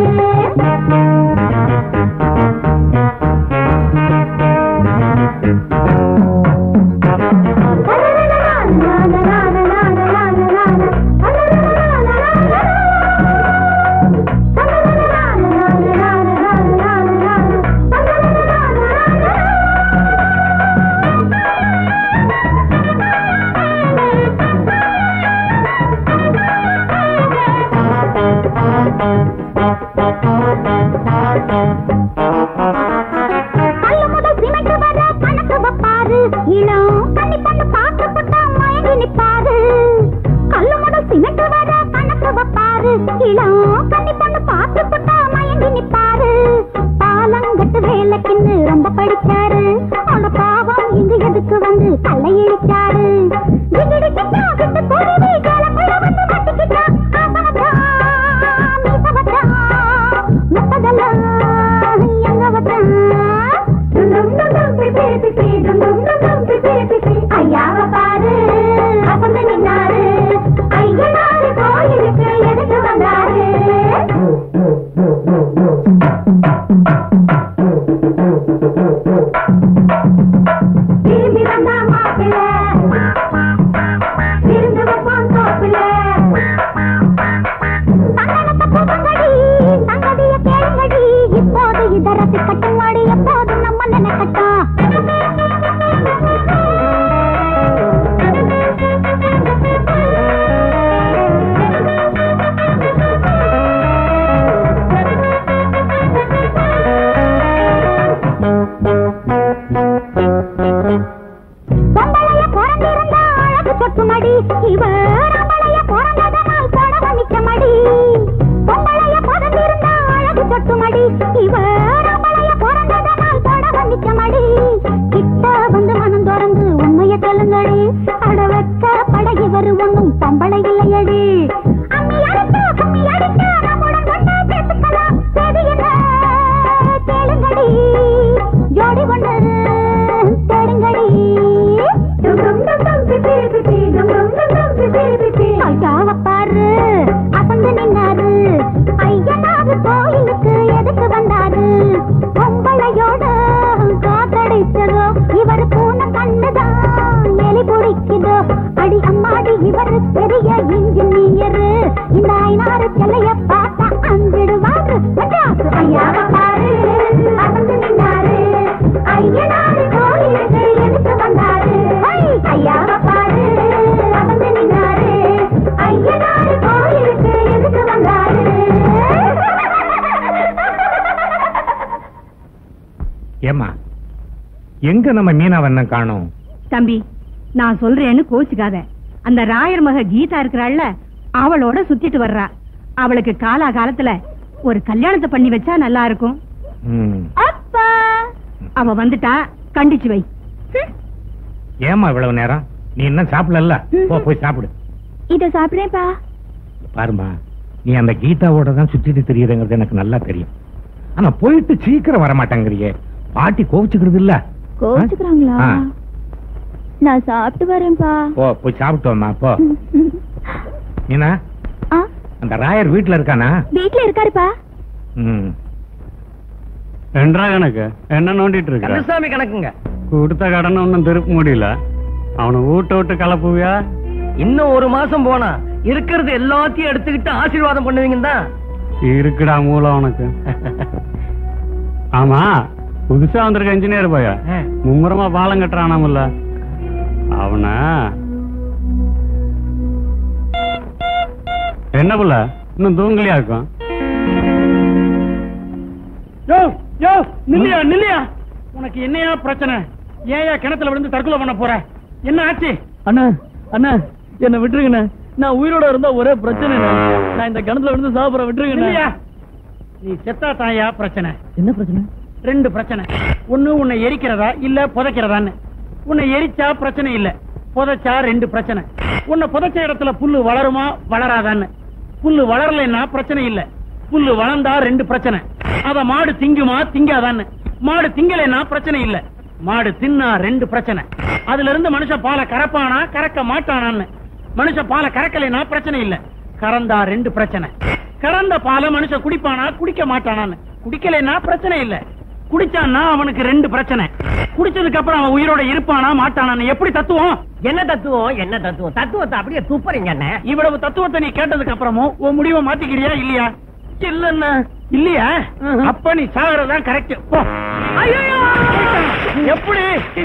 கல்லு முதல் சிமெண்ட் வர கணக்கு வைப்பாரு இளம் கண்ணி பொண்ணு பார்த்து புட்டா மயங்கி நிப்பாரு கல்லு முதல் சிமெண்ட் வர கணக்கு வைப்பாரு இளம் கண்ணி பொண்ணு பார்த்து புட்டா மயங்கி நிப்பாரு பாலங்கட்டு வேலைக்குன்னு ரொம்ப படிச்சாரு அந்த பாவம் இங்க எதுக்கு வந்து கல்லை இழிச்சாரு திகிடி கிட்டா விட்டு குருவி காலக்குள்ள வந்து மாட்டிக்கிட்டா ஆசனத்தா மீசவத்தா முப்பதெல்லாம் எங்க வச்சா ஐயாவ பாரு அசந்து நின்னாரு ஐயனாரு கோயிலுக்கு எதுக்கு வந்தாரு இவ ரம்பளைய பிறந்ததனால் படவ நிச்சமடி பொம்பளைய பிறந்திருந்தா அழகு சொட்டுமடி இவ ரம்பளைய பிறந்ததனால் படவ நிச்சமடி கிட்ட வந்து மனம் திறந்து உண்மைய சொல்லுங்கடி அட வெக்க பட இவர் ஒண்ணும் பொம்பளை இல்லையடி அம்மி அடித்தா கும்மி அடித்தா நம்முடன் கொண்டா சேர்த்துக்கலாம் சரி என்ன கேளுங்கடி ஜோடி கொண்டு தேடுங்கடி ஐயாவ பாரு அசந்து நின்னாரு ஐயனாவது கோயிலுக்கு எதுக்கு வந்தாரு பொம்பளையோட காத்தடிச்சதோ இவர் பூனை கண்ணுதான் எலி பிடிக்குதோ அடி அம்மாடி இவர் பெரிய இன்ஜினியர் இந்த ஐநாறு சிலைய பார்த்தா அஞ்சிடுவாரு மெட்ராஸ் ஐயாவ பாரு அசந்து நின்னாரு ஐயனாரு கோயிலுக்கு எதுக்கு வந்தாரு ஐ, ஐயாவ பாரு அசந்து நின்னாரு ஐயனாரு கோயிலுக்கு எதுக்கு வந்தாரு ஏமா எங்க நம்ம மீனாவண்ணன் காணோம் தம்பி நான் சொல்றேன்னு கோச்சுக்காத அந்த ராயர் மக கீதா இருக்கிறாள்ல அவளோட சுத்திட்டு வர்றா அவளுக்கு காலா காலத்துல ஒரு கல்யாணத்தை பண்ணி வச்சா நல்லா இருக்கும் ம். அப்பா அவ வந்துட்டா கண்டிச்சு வை ஏம்மா இவ்வளவு நேரம் நீ இன்னும் சாப்பிடல போ போய் சாப்பிடு இத சாப்பிடுறேன்ப்பா பாருமா நீ அந்த கீதாவோட தான் சுத்திட்டு தெரியுதுங்கிறது எனக்கு நல்லா தெரியும் ஆனா போயிட்டு சீக்கிரம் வர மாட்டேங்கிறியே பாட்டி கோவிச்சுக்கிறது இல்ல கோச்சுக்கிறாங்களா ஆ. நான் சாப்பிட்டு வரேன்ப்பா போ போய் சாப்பிட்டோம்மா போ மீனா ஆ அந்த ராயர் வீட்டுல இருக்கானா வீட்ல இருக்காருப்பா ம் என்றா கணக்கு என்ன நோண்டிட்டு இருக்க கந்தசாமி கணக்குங்க கொடுத்த கடனை ஒன்னும் திருப்ப முடியல அவனை வீட்டை விட்டு கலப்புவியா இன்னும் ஒரு மாசம் போனா இருக்கிறது எல்லாத்தையும் எடுத்துக்கிட்டு ஆசீர்வாதம் பண்ணுவீங்க தான் இருக்குடா மூலம் உனக்கு ஆமா புதுசா வந்திருக்க இன்ஜினியர் பைய மும்முரமா பாலம் கட்டுறானாமல்ல அவன என்ன புள்ள இன்னும் தூங்கலையா இருக்கும் யோ யோ நில்லையா நில்லையா உனக்கு என்னையா பிரச்சனை ஏயா கிணத்துல விழுந்து தற்கொலை பண்ண போற என்ன ஆச்சு அண்ணா அண்ணா என்ன விட்டுருங்கண்ணே நான் உயிரோட இருந்தா ஒரே பிரச்சனை நான் இந்த கிணத்துல விழுந்து சாப்பிட இல்லையா விட்டுருங்கண்ணே நீ செத்தா தாயா பிரச்சனை என்ன பிரச்சனை ரெண்டு பிரச்சனை ஒண்ணு உன்னை எரிக்கிறதா இல்ல புதைக்கிறதான்னு உன்னை எரிச்சா பிரச்சனை இல்ல புதைச்சா ரெண்டு பிரச்சனை உன்னை புதைச்ச இடத்துல புல்லு வளருமா வளராதான்னு புல்லு வளரலைன்னா பிரச்சனை இல்ல புல்லு வளர்ந்தா ரெண்டு பிரச்சனை அத மாடு திங்குமா திங்காதான்னு மாடு திங்கலைன்னா பிரச்சனை இல்ல மாடு தின்னா ரெண்டு பிரச்சனை அதுல இருந்து மனுஷன் பாலை கறப்பானா கறக்க மாட்டானான்னு மனுஷன் பாலை கறக்கலைன்னா பிரச்சனை இல்ல கறந்தா ரெண்டு பிரச்சனை கறந்த பாலை மனுஷன் குடிப்பானா குடிக்க மாட்டானான்னு குடிக்கலைன்னா பிரச்சனை இல்ல குடிச்சான்னா அவனுக்கு ரெண்டு பிரச்சனை குடிச்சதுக்கு அப்புறம் அவன் உயிரோட இருப்பானா மாட்டானான்னு எப்படி தத்துவம் என்ன தத்துவம் என்ன தத்துவம் தத்துவத்தை அப்படியே துப்புறீங்க என்ன இவ்வளவு தத்துவத்தை நீ கேட்டதுக்கு அப்புறமும் உன் முடிவை மாத்திக்கிறியா இல்லையா இல்லன்னா இல்லையா அப்ப நீ சாகிறதான் கரெக்ட் போ எப்படி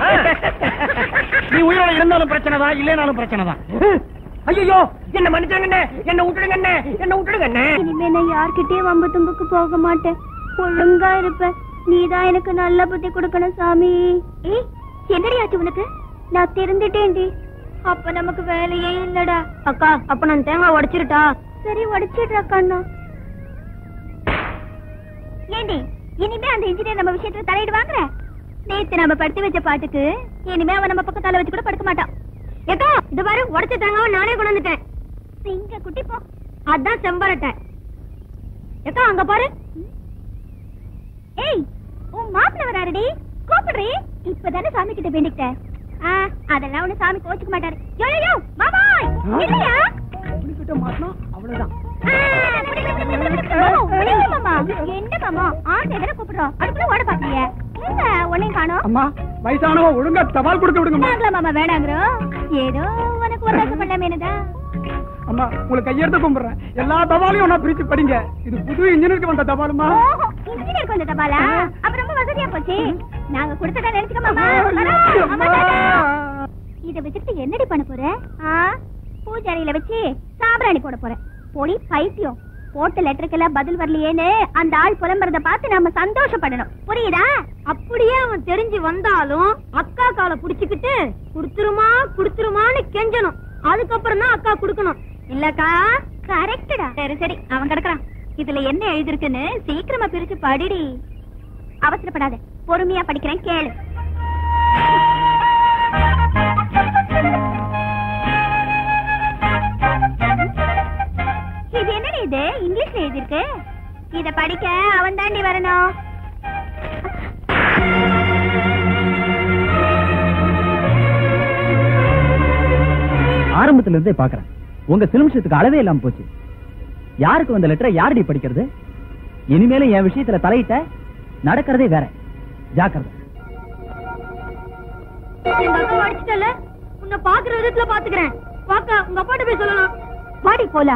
நீ உயிரோட இருந்தாலும் பிரச்சனை தான் இல்லைனாலும் பிரச்சனை தான் ஐயோ என்ன மன்னிச்சாங்கண்ணே என்ன விட்டுடுங்க அண்ணே என்ன விட்டுடுங்க அண்ணே இனிமே நான் யார்கிட்டயும் வம்பு தும்புக்கு போக மாட்டேன் ஒழுங்கா இருப்பேன் நீதான் எனக்கு நல்ல புத்தி கொடுக்கணும் சாமி ஏய் என்னடி ஆச்சு உனக்கு நான் திருந்துட்டேன்டி அப்ப நமக்கு வேலையே இல்லடா அக்கா அப்ப நான் தேங்காய் உடைச்சிருட்டா சரி உடைச்சிடுறா கண்ணா ஏண்டி இனிமே அந்த இன்ஜினியர் நம்ம விஷயத்துல தலையிடு வாங்குற நேத்து நம்ம படுத்து வச்ச பாட்டுக்கு இனிமே அவன் நம்ம பக்கம் தலை வச்சு கூட படுக்க மாட்டான் ஏக்கா இது பாரு உடைச்ச தேங்காவை நானே கொண்டு வந்துட்டேன் சிங்க குட்டி போ அதான் செம்பரட்டை ஏக்கா அங்க பாரு ஏய் உன் மாப்பிள்ள வராருடி கூப்பிடுறி இப்பதானே சாமி கிட்ட வேண்டிக்கிட்ட ஆ, அதெல்லாம் ஒண்ணு சாமி கோச்சுக்க மாட்டாரு யோ யோ, யோ மாமாய் இல்லையா அவ்வளவுதான் ஆ, ஓ, விடுங்க மாமா என்ன மாமா ஆண்டு எதனை கூப்பிடுறோம் அதுக்குள்ள ஓட பாக்கீங்க என்ன உன்னையும் காணோம் அம்மா வயசானவ ஒழுங்கா தபால் கொடுக்க விடுங்கம்மா நாங்களா மாமா வேணாங்கிறோம் ஏதோ உனக்கு ஒரு தசை பண்ணலாமேனுதான் அம்மா உங்களுக்கு கையெடுத்து கும்பிடுறேன் எல்லா தபாலையும் ஒன்னா பிரிச்சு படிங்க இது புது இன்ஜினியருக்கு வந்த தபாலுமா ஓஹோ, இன்ஜினியருக்கு வந்த தபாலா அப்ப ரொம்ப வசதியா போச்சு நாங்க கொடுத்ததா நினைச்சுக்க மாமா வரோம். அம்மா, டாடா. இத வச்சுட்டு என்னடி பண்ண போற ஆ, பூஜாரியில வச்சு சாம்பிராணி போட போறேன் போடி பைத்தியம் போட்ட லெட்டருக்கெல்லாம் பதில் வரலையேன்னு அந்த ஆள் புலம்புறத பார்த்து நாம சந்தோஷப்படணும் புரியுதா அப்படியே அவன் தெரிஞ்சு வந்தாலும் அக்கா காலை புடிச்சுக்கிட்டு குடுத்துருமா குடுத்துருமான்னு கெஞ்சணும் அதுக்கப்புறம் தான் அக்கா குடுக்கணும் இல்லக்கா கரெக்டடா சரி சரி அவன் கிடக்குறான் இதுல என்ன எழுதிருக்குன்னு சீக்கிரமா பிரிச்சு படிடி அவசரப்படாத பொறுமையா படிக்கிறேன் கேளு இது என்னடி இது இங்கிலீஷ்ல எழுதிருக்கு இத படிக்க அவன் தாண்டி வரணும் ஆரம்பத்துல இருந்தே பாக்குறேன் உங்க சிலுமிஷத்துக்கு அளவே இல்லாம போச்சு யாருக்கு வந்த லெட்டரை யாரடி படிக்கிறது இனிமேலும் என் விஷயத்துல தலையிட்ட நடக்கிறதே வேற ஜாக்கிரதை எங்க அக்கா அடிச்சிட்டல உன்னை பாக்குற விதத்துல பாத்துக்கிறேன் பாக்கா உங்க அப்பாட்ட போய் சொல்லலாம் பாடி போலா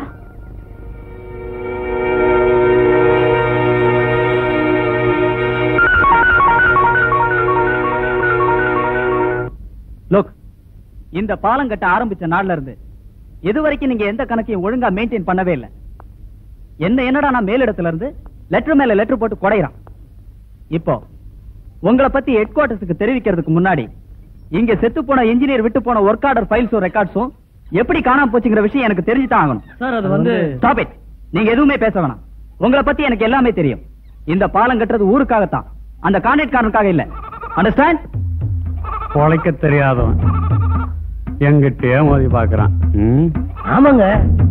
லோக் இந்த பாலம் கட்ட ஆரம்பிச்ச நாள்ல இருந்து இது வரைக்கும் நீங்க எந்த கணக்கையும் ஒழுங்கா மெயின்டைன் பண்ணவே இல்ல என்ன என்னடா நான் மேலிடத்துல இருந்து லெட்டர் மேல லெட்டர் போட்டு குடையிறான் இப்போ உங்களை பத்தி ஹெட் குவார்டர்ஸுக்கு தெரிவிக்கிறதுக்கு முன்னாடி இங்க செத்து போன இன்ஜினியர் விட்டு போன ஒர்க் ஆர்டர் ஃபைல்ஸும் ரெக்கார்ட்ஸும் எப்படி காணாம போச்சுங்கிற விஷயம் எனக்கு தெரிஞ்சுதான் ஆகணும் சார் அது வந்து ஸ்டாப் இட் நீங்க எதுவுமே பேச வேணாம் உங்களை பத்தி எனக்கு எல்லாமே தெரியும் இந்த பாலம் கட்டுறது ஊருக்காகத்தான் அந்த கான்ட்ராக்ட்காரனுக்காக இல்ல அண்டர்ஸ்டாண்ட் பொழைக்க தெரியாதவன் எங்கிட்டயே மோதி பாக்குறான் ம், ஆமாங்க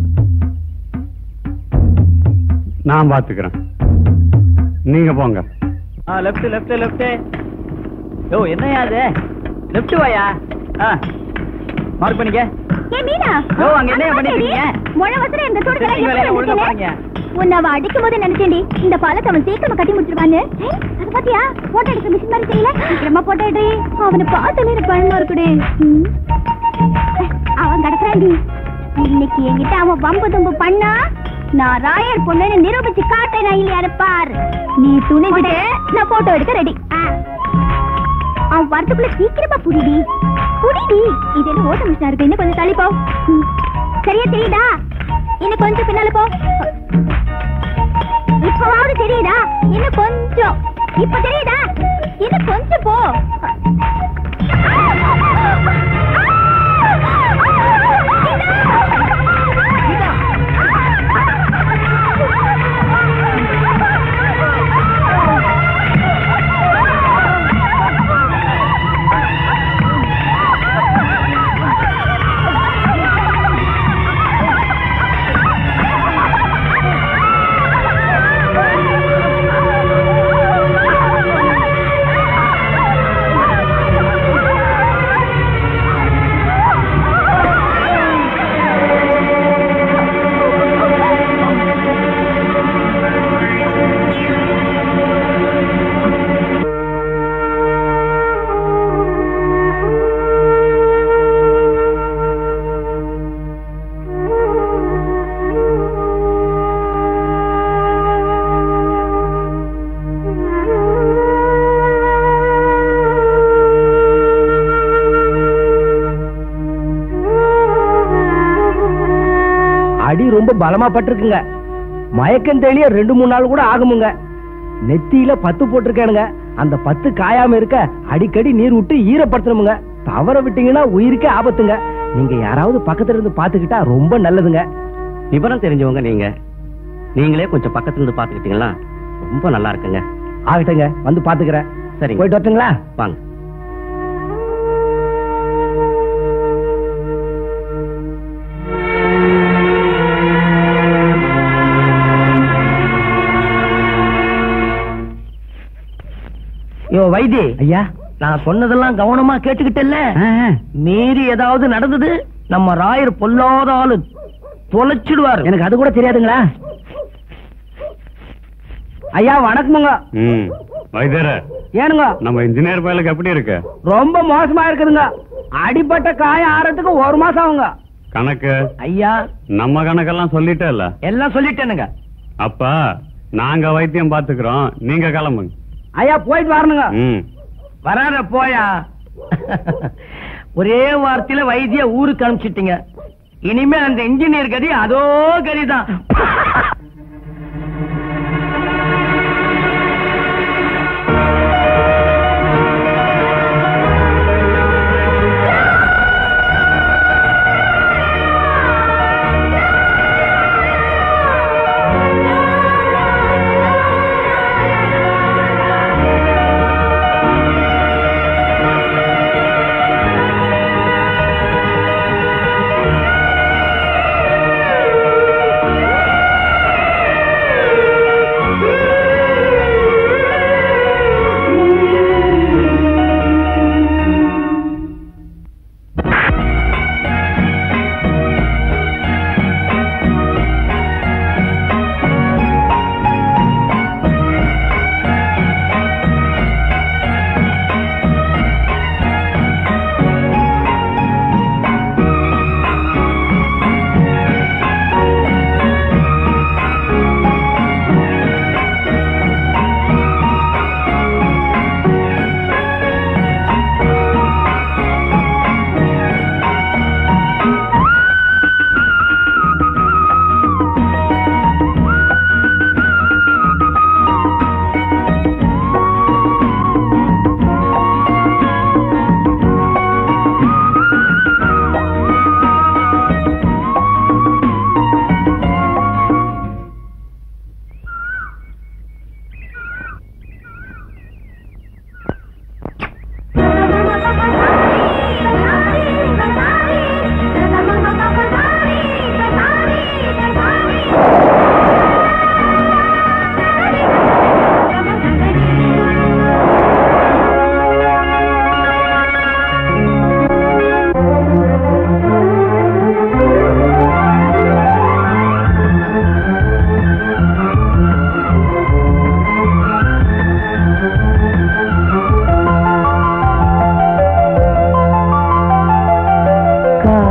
நான் பாத்துக்கிறேன் நீங்க போங்க லெஃப்ட் லெஃப்ட் லெஃப்ட் யோ என்னையா அது லெஃப்ட் வாயா மார்க் பண்ணிக்க ஏ மீனா ஓ, அங்க என்ன பண்ணிட்டு இருக்கீங்க? முழ வசர இந்த தோட்டத்துல சரி, வேலையை ஒழுங்கா பாருங்க. உன்னை அவ அடிக்கும் போது நினைச்சேன்டி இந்த பாலத்தை அவன் சீக்கிரமா கட்டி முடிச்சிருவான்னு ஏய், அது பாத்தியா போட்டோ எடுக்க மிஷின் மாதிரி செய்யல சீக்கிரமா போட்டோ எடு அவனை பார்த்தாலே எனக்கு பயமா இருக்குடே ம். ஏய், அவன் கிடக்குறான்டி இன்னைக்கு என்கிட்ட அவன் வம்பு தும்பு பண்ணா நான் ராயர் பொண்ணுன்னு நிரூபிச்சு காட்டேன் இல்லையாரு பாரு நீ துணிஞ்சிட்டு நான் போட்டோ எடுக்க ரெடி அவன் வரதுக்குள்ள சீக்கிரமா புடிடி புடிடி இது என்ன ஓட்ட மிஷினா இருக்கு இன்னும் கொஞ்சம் தள்ளி போ ம். சரியா தெரியுதா இன்னும் கொஞ்சம் பின்னால போ இப்பவாவது தெரியுதா இன்னும் கொஞ்சம் இப்ப தெரியுதா இன்னும் கொஞ்சம் போ அடி ரொம்ப பலமா பட்டிருக்குங்க மயக்கம் தெளிய ரெண்டு மூணு நாள் கூட ஆகுமுங்க நெத்தியில பத்து போட்டிருக்கானுங்க அந்த பத்து காயாம இருக்க அடிக்கடி நீர் விட்டு ஈரப்படுத்தணுமுங்க தவற விட்டீங்கன்னா உயிருக்கே ஆபத்துங்க நீங்க யாராவது பக்கத்துல இருந்து பாத்துக்கிட்டா ரொம்ப நல்லதுங்க விவரம் தெரிஞ்சவங்க நீங்க நீங்களே கொஞ்சம் பக்கத்துல இருந்து பாத்துக்கிட்டீங்களா ரொம்ப நல்லா இருக்குங்க ஆகட்டுங்க வந்து பாத்துக்கிறேன் சரிங்க போயிட்டு வரட்டுங்களா வாங்க யோ வைத்தி ஐயா நான் சொன்னதெல்லாம் கவனமா கேட்டுக்கிட்டேல்ல மீறி ஏதாவது நடந்தது நம்ம ராயர் பொல்லாத ஆளு தொலைச்சிடுவாரு எனக்கு அது கூட தெரியாதுங்களா ஐயா வணக்கமுங்க ம் வைத்தியர ஏனுங்க நம்ம இன்ஜினியர் பயலுக்கு எப்படி இருக்கு ரொம்ப மோசமா இருக்குதுங்க அடிப்பட்ட காயம் ஆறதுக்கு ஒரு மாசம் ஆகுங்க கணக்கு ஐயா நம்ம கணக்கெல்லாம் சொல்லிட்டே இல்ல எல்லாம் சொல்லிட்டேனுங்க அப்ப நாங்க வைத்தியம் பாத்துக்கிறோம் நீங்க கிளம்புங்க ஐயா போயிட்டு வரணுங்க ம் வராத போயா ஒரே வார்த்தையில வைத்திய ஊருக்கு அனுப்பிச்சிட்டீங்க இனிமே அந்த இன்ஜினியர் கதி அதோ கதிதான்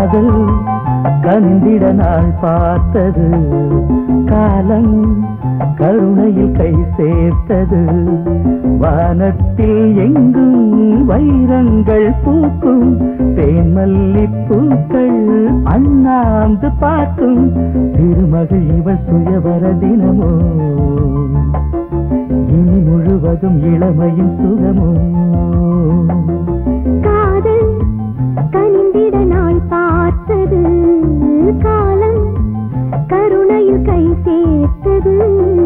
காதல் கந்திட நாள் பார்த்தது காலம் கருணையில் கை சேர்த்தது வானத்தில் எங்கும் வைரங்கள் பூக்கும் தேன்மல்லிப்பூக்கள் அண்ணாந்து பார்க்கும் திருமகள் இவள் சுயவர தினமோ இனி முழுவதும் இளமையும் சுகமோ காதல் கனிந்திட நாள் பார்த்தது காலம் கருணையில் கை சேர்த்தது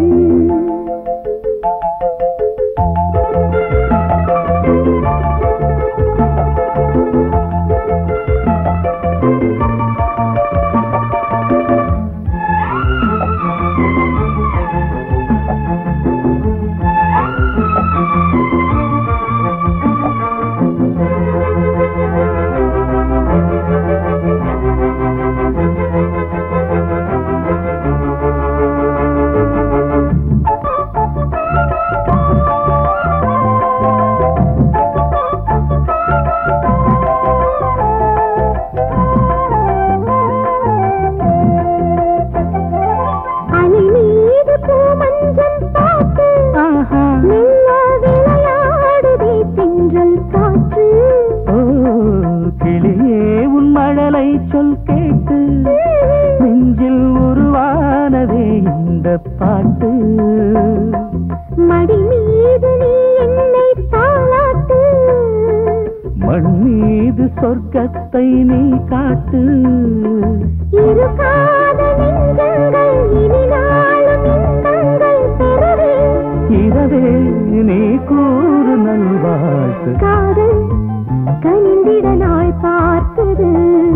அணி மீது பூமஞ்சள் பார்த்து மெல்ல விளையாடுதே தென்றல் காற்று ஓ கிளியே உன் மழலை சொல் கேட்டு நெஞ்சில் உருவானதே இந்த பாட்டு மடி மீது நீ என்னை தாளாட்டு மண் மீது சொர்க்கத்தை நீ காட்டு இரு காதல் நெஞ்சங்கள் இனி நாளும் இன்பங்கள் பெறவே இரவே நீ கூறு நல்வாழ்த்து காதல் கனிந்திட நாள் பார்த்தது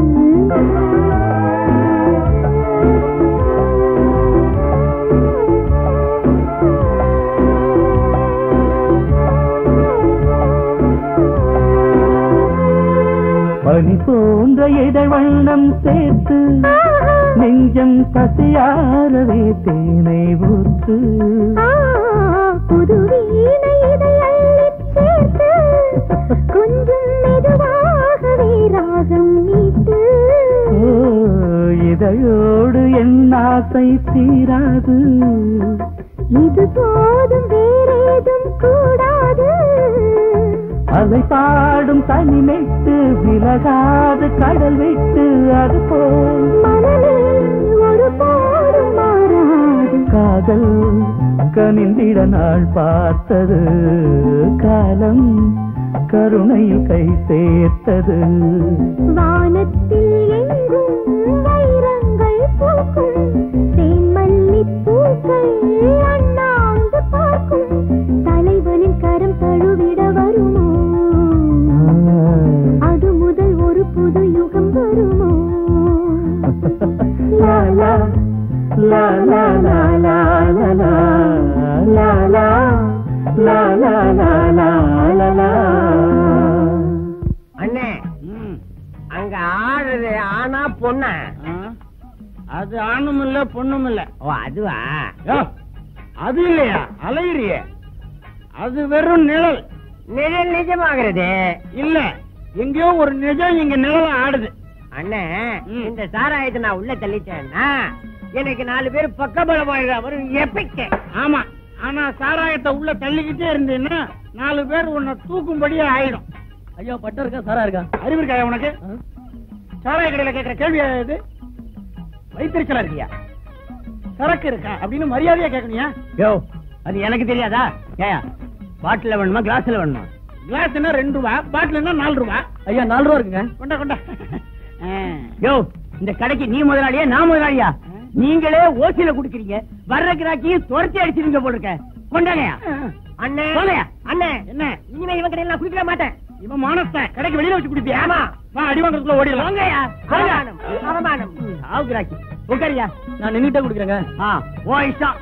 பனி போன்ற இதழ் வண்ணம் சேர்த்து நெஞ்சம் பசியாரவே தேனை ஊற்று ஆ, புது வீணை இதை அள்ளிச் சேர்த்து கொஞ்சம் மெதுவாகவே ராகம் மீட்டு ஓ, இதழோடு என் ஆசை தீராது இது போதும் வேறேதும் கூடாது அலை பாடும் தனிமைத்து விலகாது கடல் விட்டு அது போல் மனமே ஒரு போதும் மாறாது காதல் கனிந்திட நாள் பார்த்தது காலம் கருணையில் கை சேர்த்தது வானத்தில் எங்கும் வைரங்கள் பூக்கும் தேன்மல்லிப் பூக்கள் அண்ணாந்து பார்க்கும் தலைவனின் கரம் தழுவிட வருமோ அது முதல் ஒரு புது யுகம் வருமோ லா லா லா லா லா லா லா லா லா லா லா லா லா லா லா லா அண்ணே அங்க ஆடுறது ஆனா பொண்ணா அது ஆணும் இல்ல பொண்ணும் இல்ல ஓ அதுவா யோ, அது இல்லையா அலையிறியே அது வெறும் நிழல் நிஜம் நிஜமாகிறது இல்ல எங்கேயோ ஒரு நிஜம் இங்க நிழல ஆடுது அண்ணே ம். இந்த சாராயத்தை நான் உள்ள தள்ளிட்டேன்னா எனக்கு நாலு பேர் பக்கபலம் வரும் எப்பிக்க ஆமா ஆனா சாராயத்தை உள்ள தள்ளிக்கிட்டே இருந்தீங்கன்னா நாலு பேர் உன்னை தூக்கும்படியே ஆயிடும் ஐயோ பட்டம் இருக்கா சாரா இருக்கா அறிவு இருக்காயா உனக்கு சாராய கடையில கேட்கிற கேள்வி இது வைத்திருச்சலா இருக்கியா சரக்கு இருக்கா அப்படின்னு மரியாதையா கேட்கணியா யோ அது எனக்கு தெரியாதா ஏயா பாட்டில வேணுமா கிளாஸ்ல வேணுமா கிளாஸ்னா ரெண்டு ரூபா பாட்டில்னா நாலு ரூபா ஐயா நாலு ரூபா இருக்குங்க கொண்டா கொண்டா ஆ. யோ இந்த கடைக்கு நீ முதலாளியா நான் முதலாளியா நீங்களே ஓசியில குடுக்குறீங்க வர்ற கிராக்கியும் துரத்தி அடிச்சிருங்க போல இருக்க கொண்டாங்கயா அண்ணே போலையா அண்ணே என்ன இனிமே இவன் கடையில நான் குடிக்கவே மாட்டேன் இவன் மானஸ்த கடைக்கு வெளியில வச்சு குடிப்பியா ஆமா. வா அடி வாங்குறதுக்குள்ள ஓடிடலாம் வாங்கய்யா அவமானம் அவமானம் ஆவு கிராக்கி உட்காரியா நான் நின்னுட்டே குடுக்குறேங்க ஆ ஓ இஷ்டம்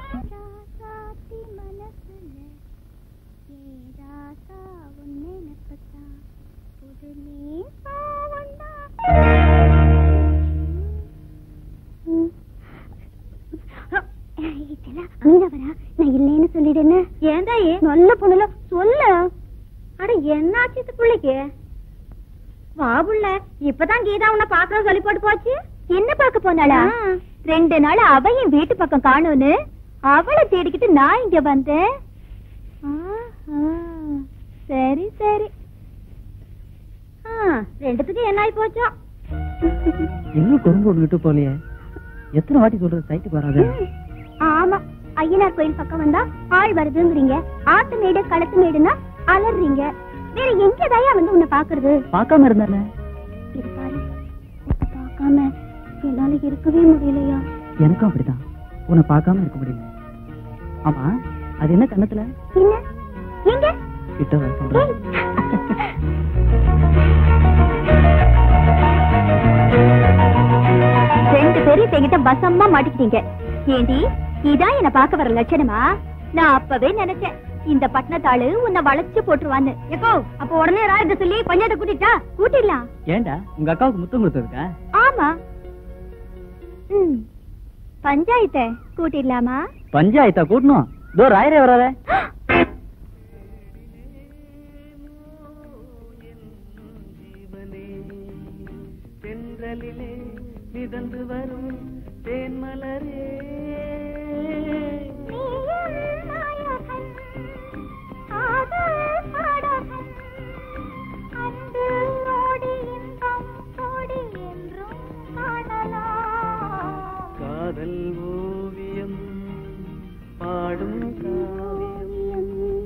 நான் இல்லைன்னு சொல்லிடுன்னு ஏன்டா நல்ல பொண்ணுல சொல்லு அட என்னாச்சு இந்த பிள்ளைக்கு வா புள்ள இப்பதான் கீதா உன்னை பாக்குற சொல்லி போட்டு போச்சு என்ன பார்க்க போனாளா ரெண்டு நாள் அவ என் வீட்டு பக்கம் காணும்னு அவளை தேடிக்கிட்டு நான் இங்க வந்தேன் ஆஹா, சரி சரி ஆ, ரெண்டுத்துக்கும் என்ன ஆயி போச்சோ இன்னும் குறும்பு விட்டு போலையே எத்தனை வாட்டி சொல்றது சைட்டுக்கு வராது ஆமா ஐயனார் கோயில் பக்கம் வந்தா ஆள் வருதுங்கிறீங்க ஆட்டு மேடு களத்து மேடுனா அலறீங்க வேற எங்க தயா வந்து உன்னை பாக்குறது பார்க்காம இருந்தானே இது பாரு உன்னை பார்க்காம என்னால இருக்கவே முடியலையா எனக்கும் அப்படிதான் உன்னை பார்க்காம இருக்க முடியல ஆமா அது என்ன கண்ணத்துல என்ன எங்க கிட்ட வர சொல்றேன் ரெண்டு பேரும் இப்ப என்கிட்ட வசமா மாட்டிக்கிட்டீங்க ஏண்டி இதான் என்ன பார்க்க வர லட்சணமா நான் அப்பவே நினைச்சேன் இந்த பட்டணத்தாளு உன்னை வளைச்சு போட்டுருவான்னு எப்போ அப்ப உடனே ராஜ சொல்லி பஞ்சாயத்தை கூட்டிட்டா கூட்டிடலாம் ஏண்டா உங்க அக்காவுக்கு முத்தம் கொடுத்ததுக்கா ஆமா ம் பஞ்சாயத்தை கூட்டிடலாமா பஞ்சாயத்தா கூட்டணும் இதோ ராயரே வராதே தென்றலிலே மிதந்து வரும் தேன்மலரே காதல் ஓவியம் பாடும் காவியம்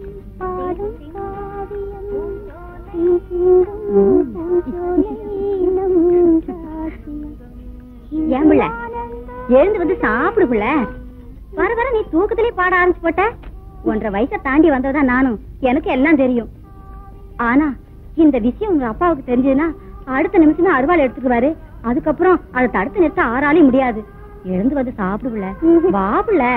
ஏன் பிள்ளை எழுந்து வந்து சாப்பிடு பிள்ளை வர வர நீ தூக்கத்திலே பாட ஆரம்பிச்சு போட்ட ஒன்றரை வயசை தாண்டி வந்ததுதான் நானும் எனக்கு எல்லாம் தெரியும் ஆனா இந்த விஷயம் உங்க அப்பாவுக்கு தெரிஞ்சதுன்னா அடுத்த நிமிஷமே அருவாள் எடுத்துக்குவாரு அதுக்கப்புறம் அதை தடுத்து நிறுத்த ஆறாலையும் முடியாது எழுந்து வந்து சாப்பிடு பிள்ளை வா பிள்ளை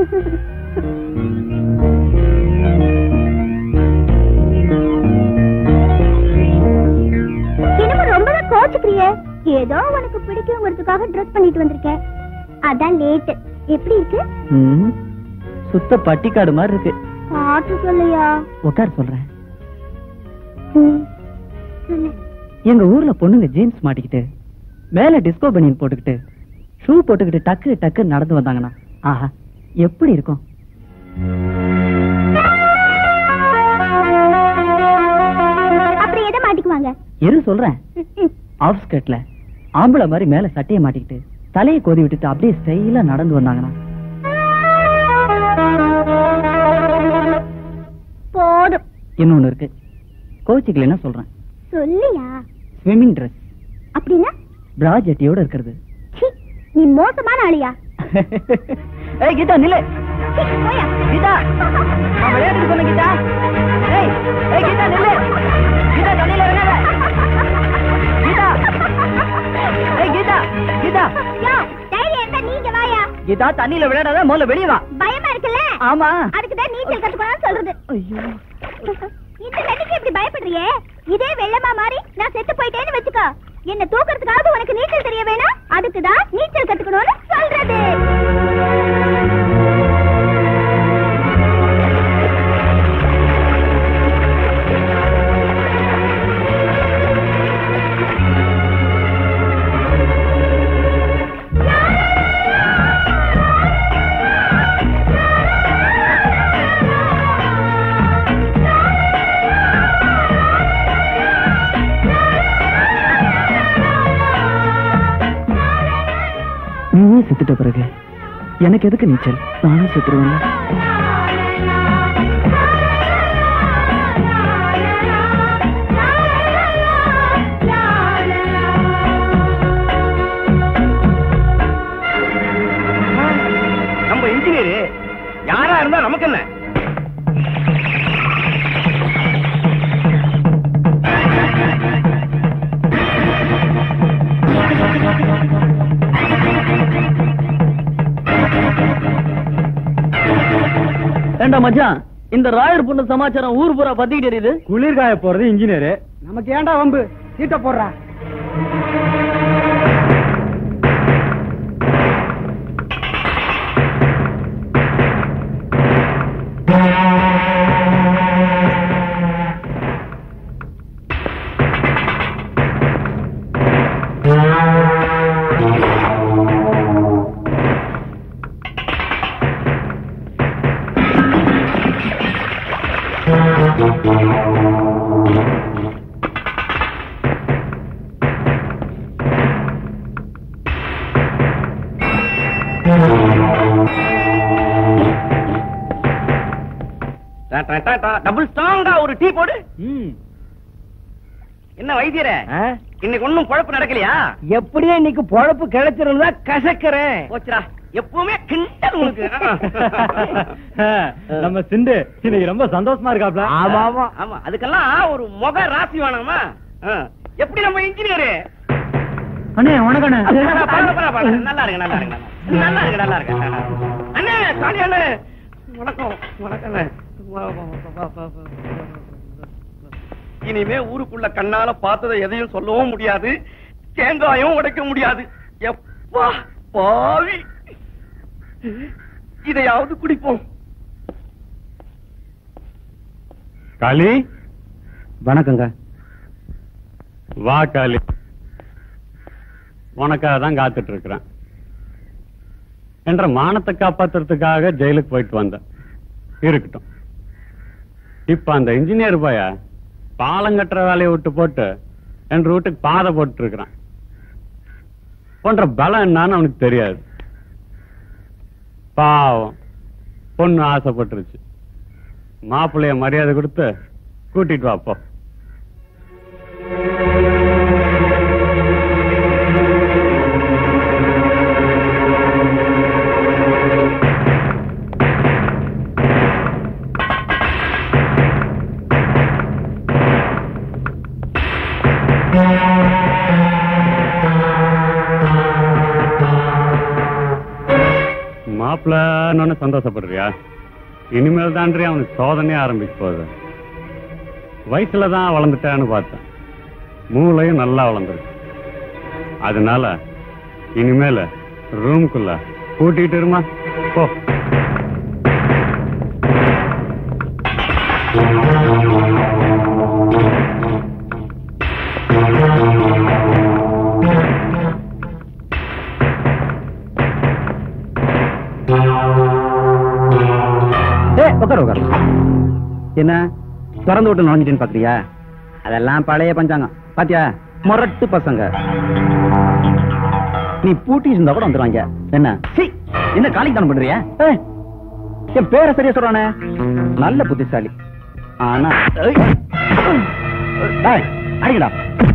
இன்னமும் ரொம்பதான் கோச்சுக்கிறியே ஏதோ உனக்கு பிடிக்குங்கிறதுக்காக ட்ரெஸ் பண்ணிட்டு வந்திருக்கேன் அதான் லேட் எப்படி இருக்கு ம், சுத்த பட்டிக்காடு மாதிரி இருக்கு பாட்டு சொல்லையா உட்கார் சொல்றேன் சொல்லு எங்க ஊர்ல பொண்ணுங்க ஜீன்ஸ் மாட்டிக்கிட்டு மேல டிஸ்கோ பனியன் போட்டுக்கிட்டு ஷூ போட்டுக்கிட்டு டக்கு டக்கு நடந்து வந்தாங்கன்னா ஆஹா எப்படி இருக்கும் அப்படி எதை மாட்டிக்குவாங்க இரு சொல்றேன் ஆஃப் ஸ்கர்ட்ல ஆம்பளை மாதிரி மேல சட்டையை மாட்டிக்கிட்டு தலையை கோதி விட்டுட்டு அப்படியே ஸ்டைலா நடந்து வந்தாங்கன்னா போதும் இன்னொன்னு இருக்கு கோச்சிக்கல என்ன சொல்றேன் சொல்லியா ஸ்விம்மிங் ட்ரெஸ் அப்படின்னா பிரா ஜட்டியோட இருக்கிறது சீ, நீ மோசமான ஆளியா ஏய் கீதா நில்லு சீ, போயா. கீதா நான் விளையாட்டுக்கு சொன்ன கீதா ஏய் ஏய் கீதா நில்லு கீதா தண்ணியில விளையாட கீதா ஏய் கீதா கீதா யோ, தைரியம் இருந்தா நீங்க வாயா கீதா தண்ணியில விளையாடாத முதல்ல வெளிய வா பயமா இருக்குல்ல ஆமா அதுக்குதான் நீச்சல் கத்துக்கணும்னு சொல்றது ஐயோ இந்த தண்ணிக்கு இப்படி பயப்படுறியே இதே வெள்ளமா மாறி நான் செத்து போயிட்டேன்னு வச்சுக்கோ என்ன தூக்கறதுக்காவது உனக்கு நீச்சல் தெரிய வேணாம் அதுக்குதான் நீச்சல் கத்துக்கணும்னு சொல்றது நீயே செத்துட்ட பிறகு எனக்கு எதுக்கு நீச்சல் நானும் செத்துருவேன் நம்ம இன்ஜினியர் யாரா இருந்தா நமக்கு என்ன ஏண்டா மச்சான் இந்த ராயர் பொண்ணு சமாச்சாரம் ஊர் பூரா பத்திக்கிட்டு எரியுது குளிர்காய போறது இன்ஜினியர் நமக்கு ஏன்டா வம்பு சீட்டை போடுறா டபுள் ஸ்ட்ராங்கா ஒரு டீ போடு என்ன வைத்தியரே இன்னைக்கு ஒண்ணும் குழப்பு நடக்கலையா எப்படியே இன்னைக்கு பொழப்பு கிடைச்சிருந்தா கசக்கிறேன் போச்சுடா எப்பவுமே கிண்டல் உனக்கு நம்ம சிண்டு இன்னைக்கு ரொம்ப சந்தோஷமா இருக்காப்ல ஆமா ஆமா ஆமா அதுக்கெல்லாம் ஒரு முக ராசி வேணாமா ஆ. எப்படி நம்ம இன்ஜினியரு அண்ணே வணக்கண்ணே நல்லா இருக்கு நல்லா இருக்கு நல்லா இருக்கு நல்லா இருக்கு அண்ணே சாணி அண்ணே வணக்கம் வணக்கம் அண்ணே. வா, வா, வா, வா, வா, வா. இனிமே ஊருக்குள்ள கண்ணால பார்த்ததை எதையும் சொல்லவும் முடியாது தேங்காயும் உடைக்க முடியாது எப்பா பாவி இதையாவது குடிப்போம் காளி வணக்கங்க வா காளி உனக்காக தான் காத்துட்டு இருக்கிறேன் என்ற மானத்தை காப்பாத்துறதுக்காக ஜெயிலுக்கு போயிட்டு வந்தேன் இருக்கட்டும் இப்ப அந்த இன்ஜினியர் பைய பாலம் கட்டுற வேலையை விட்டு போட்டு என் ரூட்டுக்கு பாதை போட்டு இருக்கிறான் போன்ற பலம் என்னன்னு அவனுக்கு தெரியாது பாவம் பொண்ணு ஆசைப்பட்டுருச்சு மாப்பிள்ளைய மரியாதை கொடுத்து கூட்டிட்டு வா போ மாப்பிள்ளன்னு சந்தோஷப்படுறியா இனிமேல் தான்றி அவனுக்கு சோதனையே ஆரம்பிக்க போகுது வயசுல தான் வளர்ந்துட்டான்னு பார்த்தேன் மூளையும் நல்லா வளர்ந்துருக்கு அதனால இனிமேல ரூம்குள்ள கூட்டிட்டு இருமா போ உட்கார் உட்கார் என்ன திறந்து விட்டு நுழைஞ்சிட்டேன்னு பாக்குறியா அதெல்லாம் பழைய பஞ்சாங்கம் பாத்தியா முரட்டு பசங்க நீ பூட்டி இருந்தா கூட வந்துருவாங்க என்ன சீ, என்ன காலிக்கு தானே பண்றியா ஏய், என் பேரை சரியா சொல்றானே நல்ல புத்திசாலி ஆனா ஏய், டேய், அடிங்கடா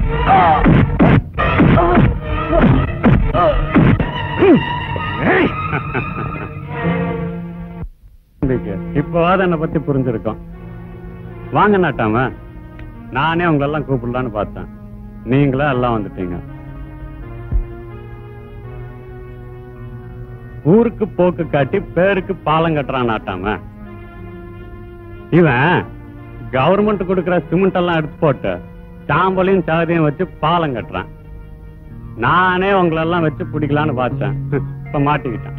தம்பிக்கு இப்பவாது என்னை பத்தி புரிஞ்சிருக்கோம் வாங்க நாட்டாம நானே உங்களெல்லாம் கூப்பிடலான்னு பார்த்தேன் நீங்களே எல்லாம் வந்துட்டீங்க ஊருக்கு போக்கு காட்டி பேருக்கு பாலம் கட்டுறான் நாட்டாம இவன் கவர்மெண்ட் கொடுக்கிற சிமெண்ட் எல்லாம் எடுத்து போட்டு சாம்பலையும் சாதியும் வச்சு பாலம் கட்டுறான் நானே உங்களெல்லாம் வச்சு பிடிக்கலான்னு பார்த்தேன் இப்ப மாட்டிக்கிட்டேன்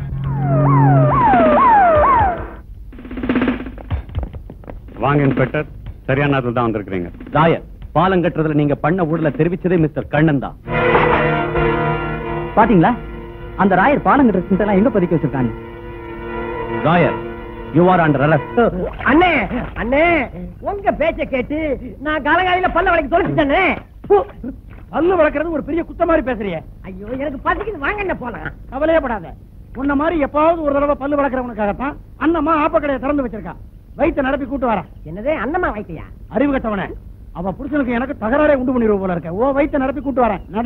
வாங்க இன்ஸ்பெக்டர் சரியான நேரத்தில் தான் வந்திருக்கிறீங்க ராயர் பாலம் கட்டுறதுல நீங்க பண்ண ஊர்ல தெரிவிச்சதே மிஸ்டர் கண்ணன் தான் பாத்தீங்களா அந்த ராயர் பாலம் கட்டுற சிமெண்ட் எல்லாம் எங்க பதுக்கி வச்சிருக்காங்க Rayar you are under arrest அண்ணே அண்ணே உங்க பேச்ச கேட்டு நான் காலகாலில பல்ல வளைக்க தொலைச்சிட்டேனே பல்லு வளர்க்கறது ஒரு பெரிய குத்த மாதிரி பேசுறியே ஐயோ எனக்கு பசிக்குது வாங்க என்ன போலாம் கவலையே படாத உன்ன மாதிரி எப்பாவது ஒரு தடவை பல்லு வளர்க்கறவனுக்காகத்தான் அண்ணம்மா ஆப்பக்கடையை திறந்து வச்சிருக்கா வயிற்ற நடப்பி கூட்டு வர என்னது அண்ணமா வைக்கையா அறிவு கட்டவனே அவ புருஷனுக்கு எனக்கு தகராறே உண்டு பண்ணிடுவோம் போல இருக்க ஓ வயிற்ற நடப்பி கூட்டு வரேன் நட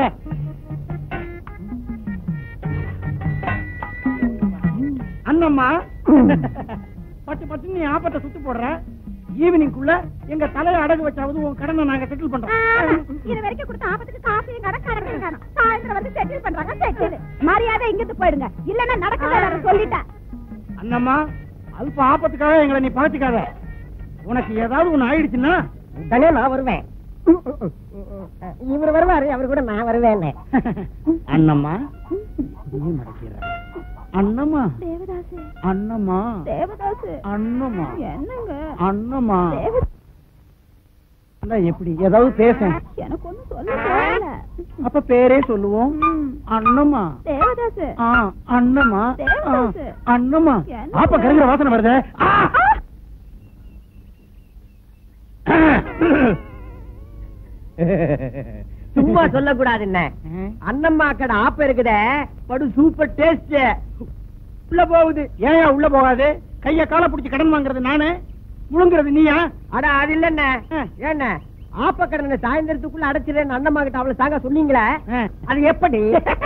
அண்ணம்மா பட்டு பட்டு நீ ஆப்பத்தை சுத்து போடுற ஈவினிங்குள்ள எங்க தலையை அடகு வச்சாவது உன் கடனை நாங்க செட்டில் பண்றோம் இது வரைக்கும் கொடுத்த ஆபத்துக்கு காசையும் கடற்காரங்க காணும் சாயந்தரம் வந்து செட்டில் பண்றாங்க செட்டில் மரியாதை இங்கிட்டு போயிடுங்க இல்லன்னா நடக்கல சொல்லிட்டேன் அண்ணம்மா அல்ப ஆபத்துக்காக எங்களை நீ பாத்துக்காத உனக்கு ஏதாவது ஒண்ணு ஆயிடுச்சுன்னா உடனே நான் வருவேன் இவர் வருவாரு அவர் கூட நான் வருவேன் அண்ணம்மா நீ மறைக்கிற. அண்ணம்மா தேவதாசு அண்ணம்மா தேவதாசு அண்ணம்மா என்னங்க அண்ணம்மா தேவ- அண்ணா, எப்படி ஏதாவது பேச எனக்கு ஒண்ணும் சொல்ல தெரியல அப்ப பேரே சொல்லுவோம் அண்ணம்மா தேவதாசு ஆ, அண்ணம்மா ஆ, தேவதாசு. அண்ணம்மா என்ன? ஆப்ப கருகிற வாசனை வருது சும்மா சொல்லக்கூடாது என்ன அண்ணம்மா கடை ஆப்ப இருக்குதே படு சூப்பர் டேஸ்ட் உள்ள போகுது ஏன் உள்ள போகாது கைய கால புடிச்சு கடன் வாங்குறது நானு முழுங்குறது நீயா அட அது இல்ல என்ன ஆப்ப கடனை சாயந்தரத்துக்குள்ள அடைச்சிடேன்னு அண்ணம்மா கிட்ட அவளை தாங்க சொன்னீங்களே அது எப்படி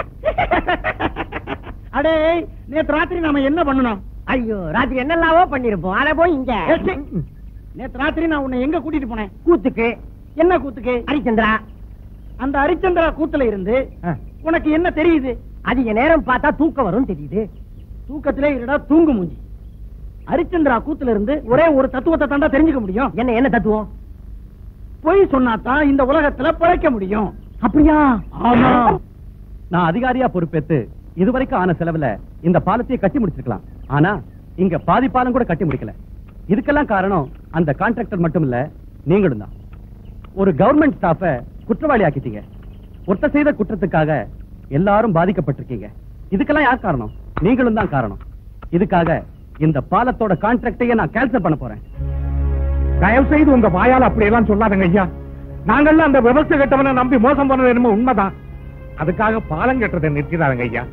அடே நேத்து ராத்திரி நாம என்ன பண்ணணும் ஐயோ ராத்திரி என்னெல்லாவோ பண்ணிருப்போம் அத போய் இங்க ஏய், சீ. நேத்து ராத்திரி நான் உன்னை எங்க கூட்டிட்டு போனேன் கூத்துக்கு என்ன கூத்துக்கு ஹரிச்சந்திரா அந்த ஹரிச்சந்திரா கூத்துல இருந்து உனக்கு என்ன தெரியுது அதிக நேரம் பார்த்தா தூக்கம் வரும் தெரியுது தூக்கத்திலே இருடா தூங்கு மூஞ்சி ஹரிச்சந்திரா கூத்துல இருந்து ஒரே ஒரு தத்துவத்தை தாண்டா தெரிஞ்சுக்க முடியும் என்ன என்ன தத்துவம் பொய் சொன்னாதான் இந்த உலகத்துல பிழைக்க முடியும் அப்படியா ஆமா நான் அதிகாரியா பொறுப்பேத்து இதுவரைக்கும் ஆன செலவுல இந்த பாலத்தையே கட்டி முடிச்சிருக்கலாம் ஆனா இங்க பாதி பாலம் கூட கட்டி முடிக்கல இதுக்கெல்லாம் காரணம் அந்த கான்ட்ராக்டர் மட்டும் இல்ல நீங்களும் தான் ஒரு கவர்மெண்ட் ஸ்டாஃப குற்றவாளி ஆக்கிட்டீங்க ஒருத்தர் செய்த குற்றத்துக்காக எல்லாரும் பாதிக்கப்பட்டிருக்கீங்க இதுக்கெல்லாம் யார் காரணம் நீங்களும் தான் காரணம் இதுக்காக இந்த பாலத்தோட கான்ட்ராக்டையே நான் கேன்சல் பண்ண போறேன் தயவு செய்து உங்க வாயால அப்படியெல்லாம் சொல்லாதங்க ஐயா நாங்கெல்லாம் அந்த விவசாய கட்டவனை நம்பி மோசம் பண்ணது என்னமோ உண்மைதான் அதுக்காக பாலம் கட்டுறதை நிறுத்திடாதங்க ஐயா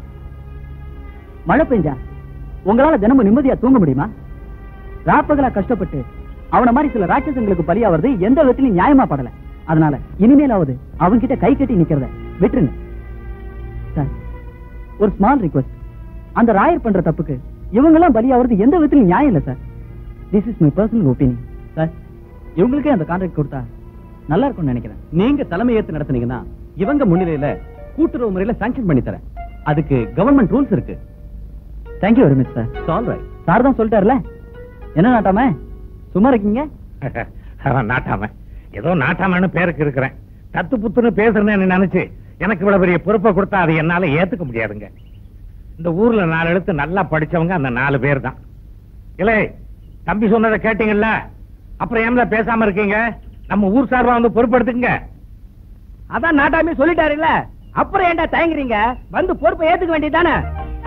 மழை பெஞ்சா உங்களால தினமும் நிம்மதியா தூங்க முடியுமா ராப்பகலா கஷ்டப்பட்டு அவன மாதிரி சில ராட்சசங்களுக்கு பலியாவது எந்த விதத்திலும் நியாயமா படல அதனால இனிமேலாவது அவன்கிட்ட கை கட்டி நிக்கிறத விட்டுருங்க சார் ஒரு ஸ்மால் ரிக்வஸ்ட் அந்த ராயர் பண்ற தப்புக்கு இவங்க எல்லாம் பலியாவது எந்த விதத்திலும் நியாயம் இல்ல sir this is my personal opinion sir இவங்களுக்கே அந்த கான்ட்ராக்ட் கொடுத்தா நல்லா இருக்கும்னு நினைக்கிறேன் நீங்க தலைமை ஏத்து நடத்துனீங்கன்னா இவங்க முன்னிலையில கூட்டுறவு முறையில சாங்ஷன் பண்ணி தரேன் அதுக்கு கவர்மெண்ட் ரூல்ஸ் இருக்கு thank you very much sir all right sir தான் சொல்லிட்டாருல என்ன நாட்டாம சும்மா இருக்கீங்க அவன் நாட்டாம ஏதோ நாட்டாமன்னு பேருக்கு இருக்கிறேன் தத்து புத்துன்னு பேசுறேன்னு நினைச்சு எனக்கு இவ்வளவு பெரிய பொறுப்பை கொடுத்தா அதை என்னால ஏத்துக்க முடியாதுங்க இந்த ஊர்ல நாலு எழுத்து நல்லா படிச்சவங்க அந்த நாலு பேர் தான் இல்லை தம்பி சொன்னதை கேட்டீங்கல்ல அப்புறம் ஏன்ல பேசாம இருக்கீங்க நம்ம ஊர் சார்பா வந்து பொறுப்பெடுத்துக்கங்க அதான் நாட்டாமே சொல்லிட்டாருல்ல அப்புறம் ஏன்டா தயங்குறீங்க வந்து பொறுப்பை ஏத்துக்க வேண்டியதானே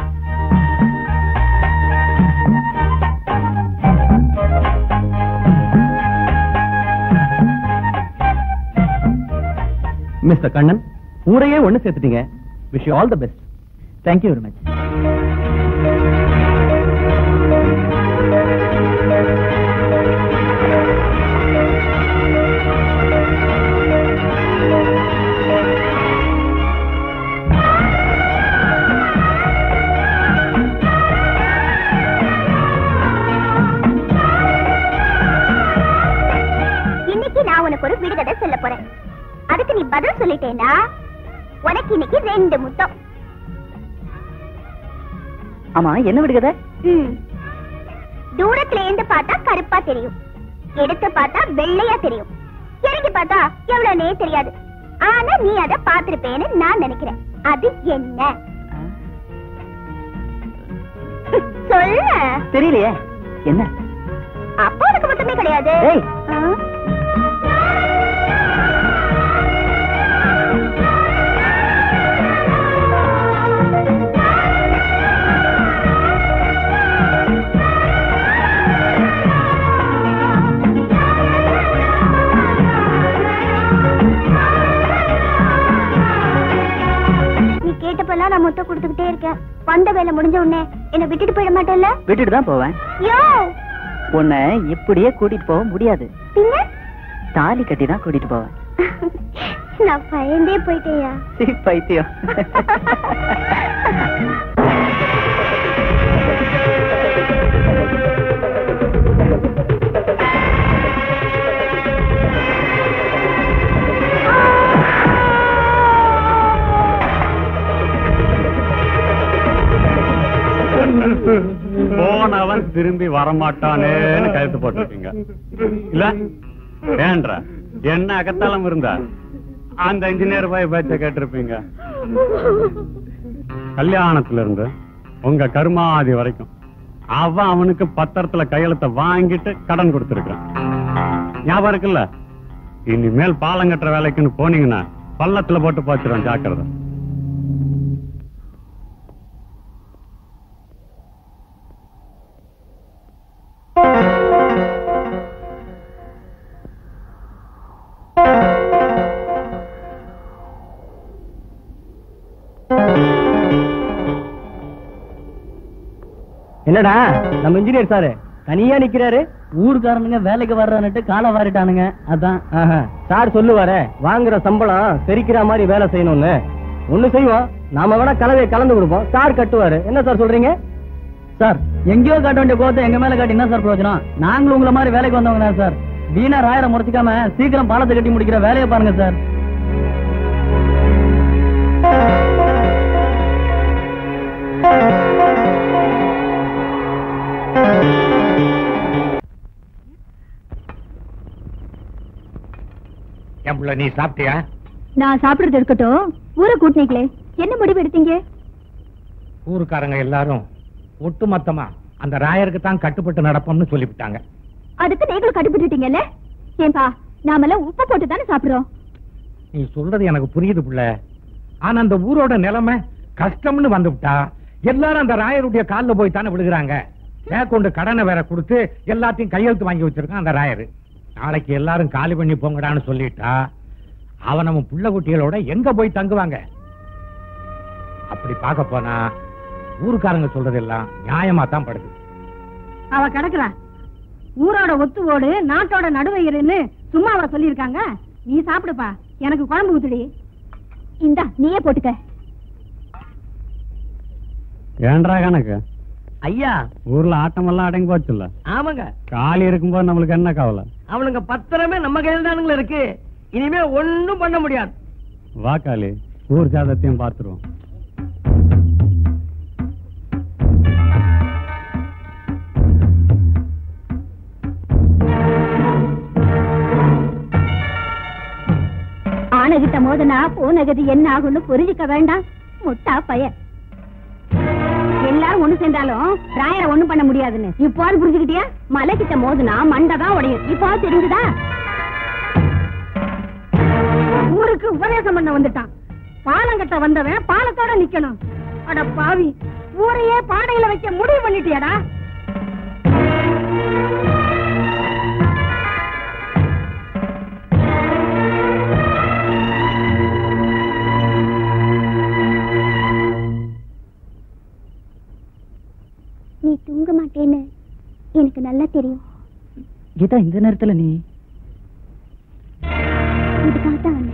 மிஸ்டர் கண்ணன் ஊரையே ஒண்ணு சேர்த்துட்டீங்க wish you all the best thank you very much இன்னைக்கு நான் உனக்கு ஒரு விடுகதை சொல்ல போறேன் அதுக்கு நீ பதில் சொல்லிட்டேன்னா உனக்கு இன்னைக்கு ரெண்டு முத்தம் ஆமா என்ன விடுகதை ம். தூரத்துல இருந்து பார்த்தா கருப்பா தெரியும் எடுத்து பார்த்தா வெள்ளையா தெரியும் இறங்கி பார்த்தா எவ்வளவுனே தெரியாது ஆனா நீ அத பாத்திருப்பேன்னு நான் நினைக்கிறேன் அது என்ன சொல்ல தெரியலையே என்ன அப்போ உனக்கு மட்டுமே கிடையாது ஏய். ஆ? நீ கேட்டப்பெல்லாம் நான் முட்டை கொடுத்துக்கிட்டே இருக்கேன் வந்த வேலை முடிஞ்ச உடனே என்ன விட்டுட்டு போயிட மாட்டேல்ல விட்டுட்டு தான் போவேன் யோ உன்னை இப்படியே கூட்டிட்டு போக முடியாது பின்ன தாலி கட்டி தான் கூட்டிட்டு போவேன் நான் பயந்தே போயிட்டேயா சீ, பைத்தியம் போனவன் திரும்பி வரமாட்டானேன்னு கழுத்து போட்டிருக்கீங்க இல்ல ஏன்ற என்ன அகத்தாலம் இருந்தா அந்த இன்ஜினியர் போய் பேச்ச கேட்டிருப்பீங்க கல்யாணத்துல இருந்து உங்க கருமாதி வரைக்கும் அவன் அவனுக்கு பத்திரத்துல கையெழுத்த வாங்கிட்டு கடன் கொடுத்திருக்கான் ஞாபகம் இருக்குல்ல இனிமேல் பாலம் கட்டுற வேலைக்குன்னு போனீங்கன்னா பள்ளத்துல போட்டு பாத்துருவேன் ஜாக்கிரதை என்னடா நம்ம இன்ஜினியர் சாரு தனியா நிக்கிறாரு ஊருக்காரனுங்க வேலைக்கு வர்றன்னுட்டு காலை வாரிட்டானுங்க அதான் சார் சொல்லுவாரே வாங்குற சம்பளம் செரிக்கிற மாதிரி வேலை செய்யணும்னு ஒண்ணு செய்வோம் நாம வேணா கலவையை கலந்து கொடுப்போம் சார் கட்டுவாரு என்ன சார் சொல்றீங்க சார் எங்கேயோ காட்ட வேண்டிய கோவத்தை எங்க மேல காட்டி என்ன சார் பிரயோஜனம் நாங்களும் உங்களை மாதிரி வேலைக்கு வந்தவங்க தான் சார் வீணா ராயரை முடிச்சுக்காம சீக்கிரம் பாலத்தை கட்டி முடிக்கிற வேலையை பாருங்க சார் என் புள்ள நீ சாப்பிட்டியா நான் சாப்பிடுறது இருக்கட்டும் ஊரை கூட்டினீங்களே என்ன முடிவு எடுத்தீங்க ஊருக்காரங்க எல்லாரும் ஒட்டுமொத்தமா அந்த ராயருக்கு தான் கட்டுப்பட்டு நடப்போம்னு சொல்லிவிட்டாங்க அதுக்கு நீங்களும் கட்டுப்பட்டுட்டீங்கல்ல ஏன்பா நாமெல்லாம் உப்பு போட்டு தானே சாப்பிடுறோம் நீ சொல்றது எனக்கு புரியுது புள்ள ஆனா அந்த ஊரோட நிலைமை கஷ்டம்னு வந்துவிட்டா எல்லாரும் அந்த ராயருடைய கால்ல போய் தானே விழுகிறாங்க மேற்கொண்டு கடனை வேற கொடுத்து எல்லாத்தையும் கையெழுத்து வாங்கி வச்சிருக்கான் அந்த ராயரு நாளைக்கு எல்லாரும் காலி பண்ணி போங்கடான்னு சொல்லிட்டா அவன் நம்ம புள்ள குட்டிகளோட எங்க போய் தங்குவாங்க அப்படி பார்க்க போனா ஊருக்காரங்க சொல்றதெல்லாம் நியாயமா தான் படுது அவ கிடக்குறா ஊரோட ஒத்து ஓடு நாட்டோட நடுவையருன்னு சும்மா அவ சொல்லியிருக்காங்க நீ சாப்பிடுப்பா எனக்கு குழம்பு ஊத்துடி இந்தா நீயே போட்டுக்க ஏன்றா கணக்கு ஐயா ஊர்ல ஆட்டமெல்லாம் அடங்கி போச்சுல்ல ஆமாங்க காலி இருக்கும்போது நம்மளுக்கு என்ன கவலை அவனுங்க பத்திரமே நம்ம கையில் தானுங்களா இருக்கு இனிமே ஒண்ணும் பண்ண முடியாது வா காளி ஊர் ஜாதத்தையும் பார்த்துருவோம் ஆனகிட்ட மோதனா பூனகதி என்ன ஆகும்னு புரிஞ்சுக்க வேண்டாம் முட்டா பைய எல்லாரும் ஒண்ணு சேர்ந்தாலும் ராயரை ஒண்ணும் பண்ண முடியாதுன்னு இப்போ புரிஞ்சுக்கிட்டியா மலைக்கிட்ட மோதுனா மண்டை தான் உடையும் இப்போ தெரிஞ்சுதா ஊருக்கு உபதேசம் பண்ண வந்துட்டான் பாலங்கட்ட வந்தவன் பாலத்தோட நிக்கணும் அட பாவி ஊரையே பாடையில வைக்க முடிவு பண்ணிட்டியாடா நீ தூங்க மாட்டேன்னு எனக்கு நல்லா தெரியும் கீதா இந்த நேரத்துல நீ இதுக்காக தான் வந்தேன்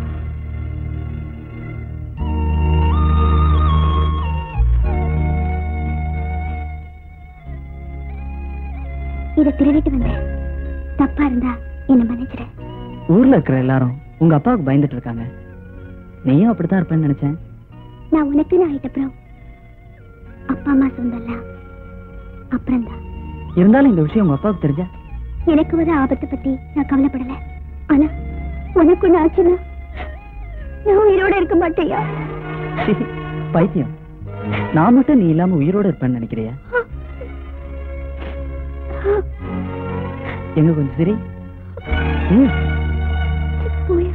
இத திருடிட்டு வந்தேன் தப்பா இருந்தா என்ன மன்னிச்சிடு ஊர்ல இருக்கிற எல்லாரும் உங்க அப்பாவுக்கு பயந்துட்டு இருக்காங்க நீயும் அப்படித்தான் இருப்பேன்னு நினைச்சேன் நான் உனக்குன்னு ஆயிட்டப்புறம் அப்பா அம்மா சொந்தம்லாம் அப்புறம்தான் இருந்தாலும் இந்த விஷயம் உங்க அப்பாவுக்கு தெரிஞ்சா எனக்கு வர ஆபத்தை பத்தி நான் கவலைப்படல ஆனா உனக்கு ஒண்ணு ஆச்சுன்னா நான் உயிரோட இருக்க மாட்டேயா பைத்தியம் நான் மட்டும் நீ இல்லாம உயிரோட இருப்பேன்னு நினைக்கிறியா எங்க கொஞ்சம் சரி ம் போயா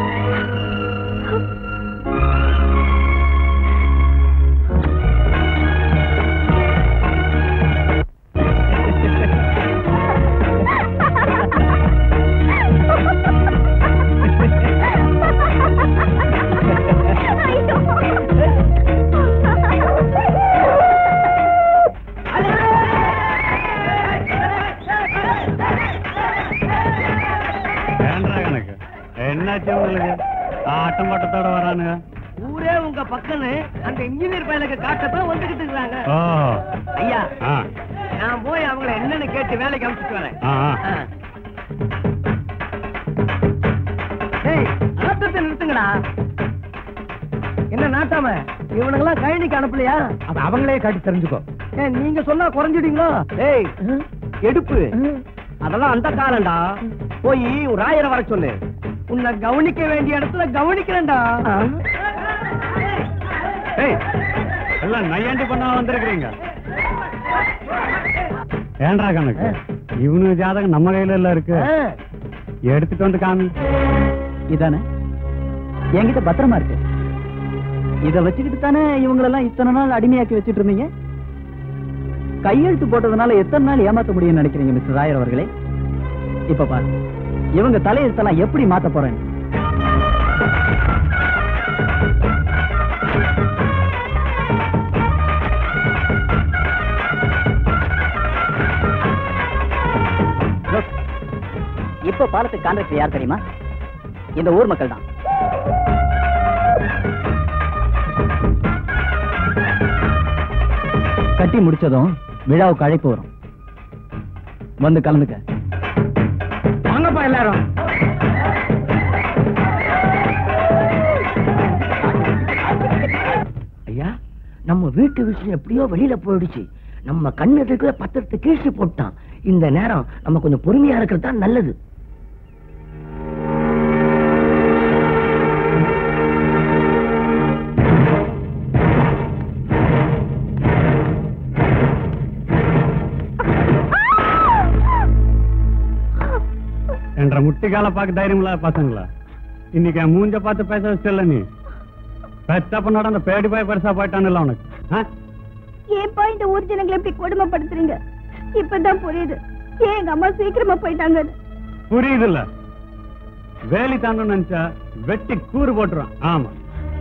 ஏன்றா கணக்கு என்னாச்சு உங்களுக்கு ஆட்டம் பாட்டத்தோட வரானுங்க ஊரே உங்க பக்கம்னு அந்த இன்ஜினியர் பயலுக்கு காட்டத்தான் வந்துகிட்டு இருக்காங்க ஓ ஐயா ஆ நான் போய் அவங்கள என்னன்னு கேட்டு வேலைக்கு அனுப்பிச்சிட்டு வரேன் ஆ ஆ. ஆ. டேய், ஆட்டத்தை நிறுத்துங்கடா என்ன நாட்டாம இவனுங்கெல்லாம் கழனிக்கு அனுப்பலையா அது அவங்களே காட்டி தெரிஞ்சுக்கோ ஏன் நீங்க சொன்னா குறைஞ்சிடுங்களோ ஏய் எடுப்பு அதெல்லாம் அந்த காலம்டா போய் ஒரு ராயரை வர சொல்லு உன்னை கவனிக்க வேண்டிய இடத்துல கவனிக்கிறேன்டா ஏய் எல்லாம் நையாண்டி பண்ணா வந்திருக்கிறீங்க ஏன்றா கணக்கு இவனு ஜாதகம் நம்ம கையில எல்லாம் இருக்கு எடுத்துட்டு வந்து காமி இதானே என்கிட்ட பத்திரமா இருக்கு இத வச்சுக்கிட்டு தானே இவங்களெல்லாம் இத்தனை நாள் அடிமையாக்கி வச்சிட்டு இருந்தீங்க கையெழுத்து போட்டதுனால எத்தனை நாள் ஏமாத்த முடியும்னு நினைக்கிறீங்க மிஸ்டர் ராயர் அவர்களே இப்ப பாரு இவங்க தலையெழுத்தெல்லாம் எப்படி மாத்த போறேன்னு பாலத்துக்கு கான்ட்ராக்டர் யார் தெரியுமா இந்த ஊர் மக்கள் தான் கட்டி முடிச்சதும் விழாவுக்கு அழைப்பு வரும் வந்து கலந்துக்க வாங்கப்பா எல்லாரும் ஐயா நம்ம வீட்டு விஷயம் எப்படியோ வெளியில போயிடுச்சு நம்ம கண்ணெதுக்கு பத்திரத்தை கீழ்ச்சி போட்டான் இந்த நேரம் நம்ம கொஞ்சம் பொறுமையா இருக்கிறது தான் நல்லது என்ற முட்டிக்கால பார்க்க தைரியம் இல்லாத பசங்களா இன்னைக்கு என் மூஞ்ச பார்த்து பேச வச்சல நீ பெத்தப்ப நடந்த பேடி போய் பெருசா போயிட்டான்ல உனக்கு ஆ? ஏன்பா இந்த ஊர் ஜனங்களை இப்படி கொடுமைப்படுத்துறீங்க இப்பதான் புரியுது ஏன் எங்க அம்மா சீக்கிரமா போயிட்டாங்க புரியுது இல்ல வேலி தாண்டணும் நினைச்சா வெட்டி கூறு போட்டுருவான் ஆமா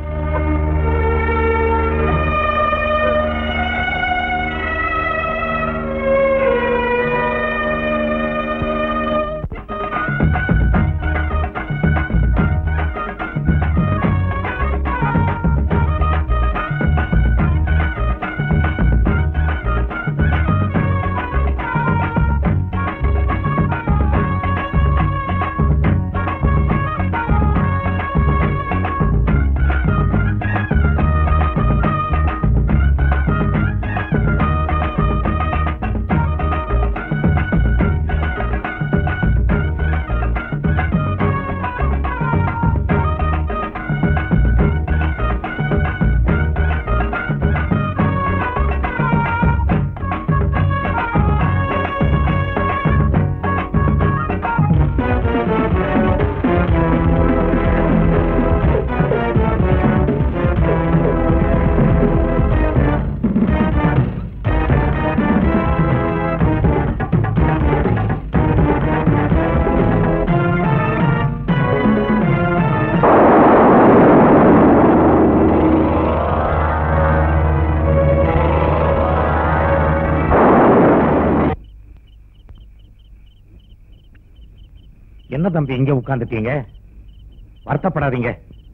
என்ன தம்பி இங்க உட்கார்ந்துட்டீங்க வருத்தப்படாதீங்க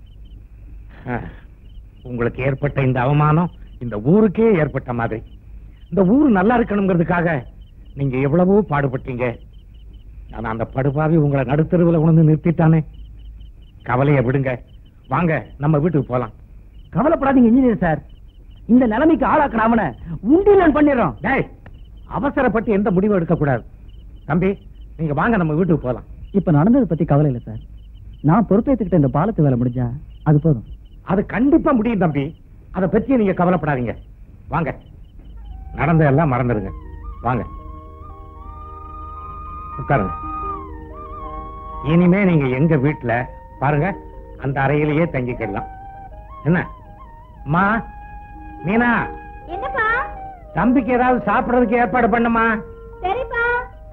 ஆ, உங்களுக்கு ஏற்பட்ட இந்த அவமானம் இந்த ஊருக்கே ஏற்பட்ட மாதிரி இந்த ஊர் நல்லா இருக்கணுங்கிறதுக்காக நீங்க எவ்வளவோ பாடுபட்டீங்க ஆனா அந்த படுபாவி உங்களை நடுத்தருவில் உணர்ந்து நிறுத்திட்டானே கவலையை விடுங்க வாங்க நம்ம வீட்டுக்கு போலாம் கவலைப்படாதீங்க இன்ஜினியர் சார் இந்த நிலைமைக்கு ஆளாக்குற அவனை உண்டியல் பண்ணிடுறோம் டேய் அவசரப்பட்டு எந்த முடிவும் எடுக்க கூடாது தம்பி நீங்க வாங்க நம்ம வீட்டுக்கு போலாம் இப்ப நடந்ததை பத்தி கவலை இல்ல சார் நான் பொறுப்பேற்றுக்கிட்ட இந்த பாலத்து வேலை முடிஞ்சா அது போதும் அது கண்டிப்பா முடியும் தம்பி அதை பத்தி நீங்க கவலைப்படாதீங்க வாங்க நடந்ததெல்லாம் மறந்துடுங்க வாங்க உட்காருங்க இனிமே நீங்க எங்க வீட்டுல பாருங்க அந்த அறையிலேயே தங்கிக்கலாம் என்ன அம்மா மீனா என்னப்பா தம்பிக்கு ஏதாவது சாப்பிடுறதுக்கு ஏற்பாடு பண்ணுமா சரிப்பா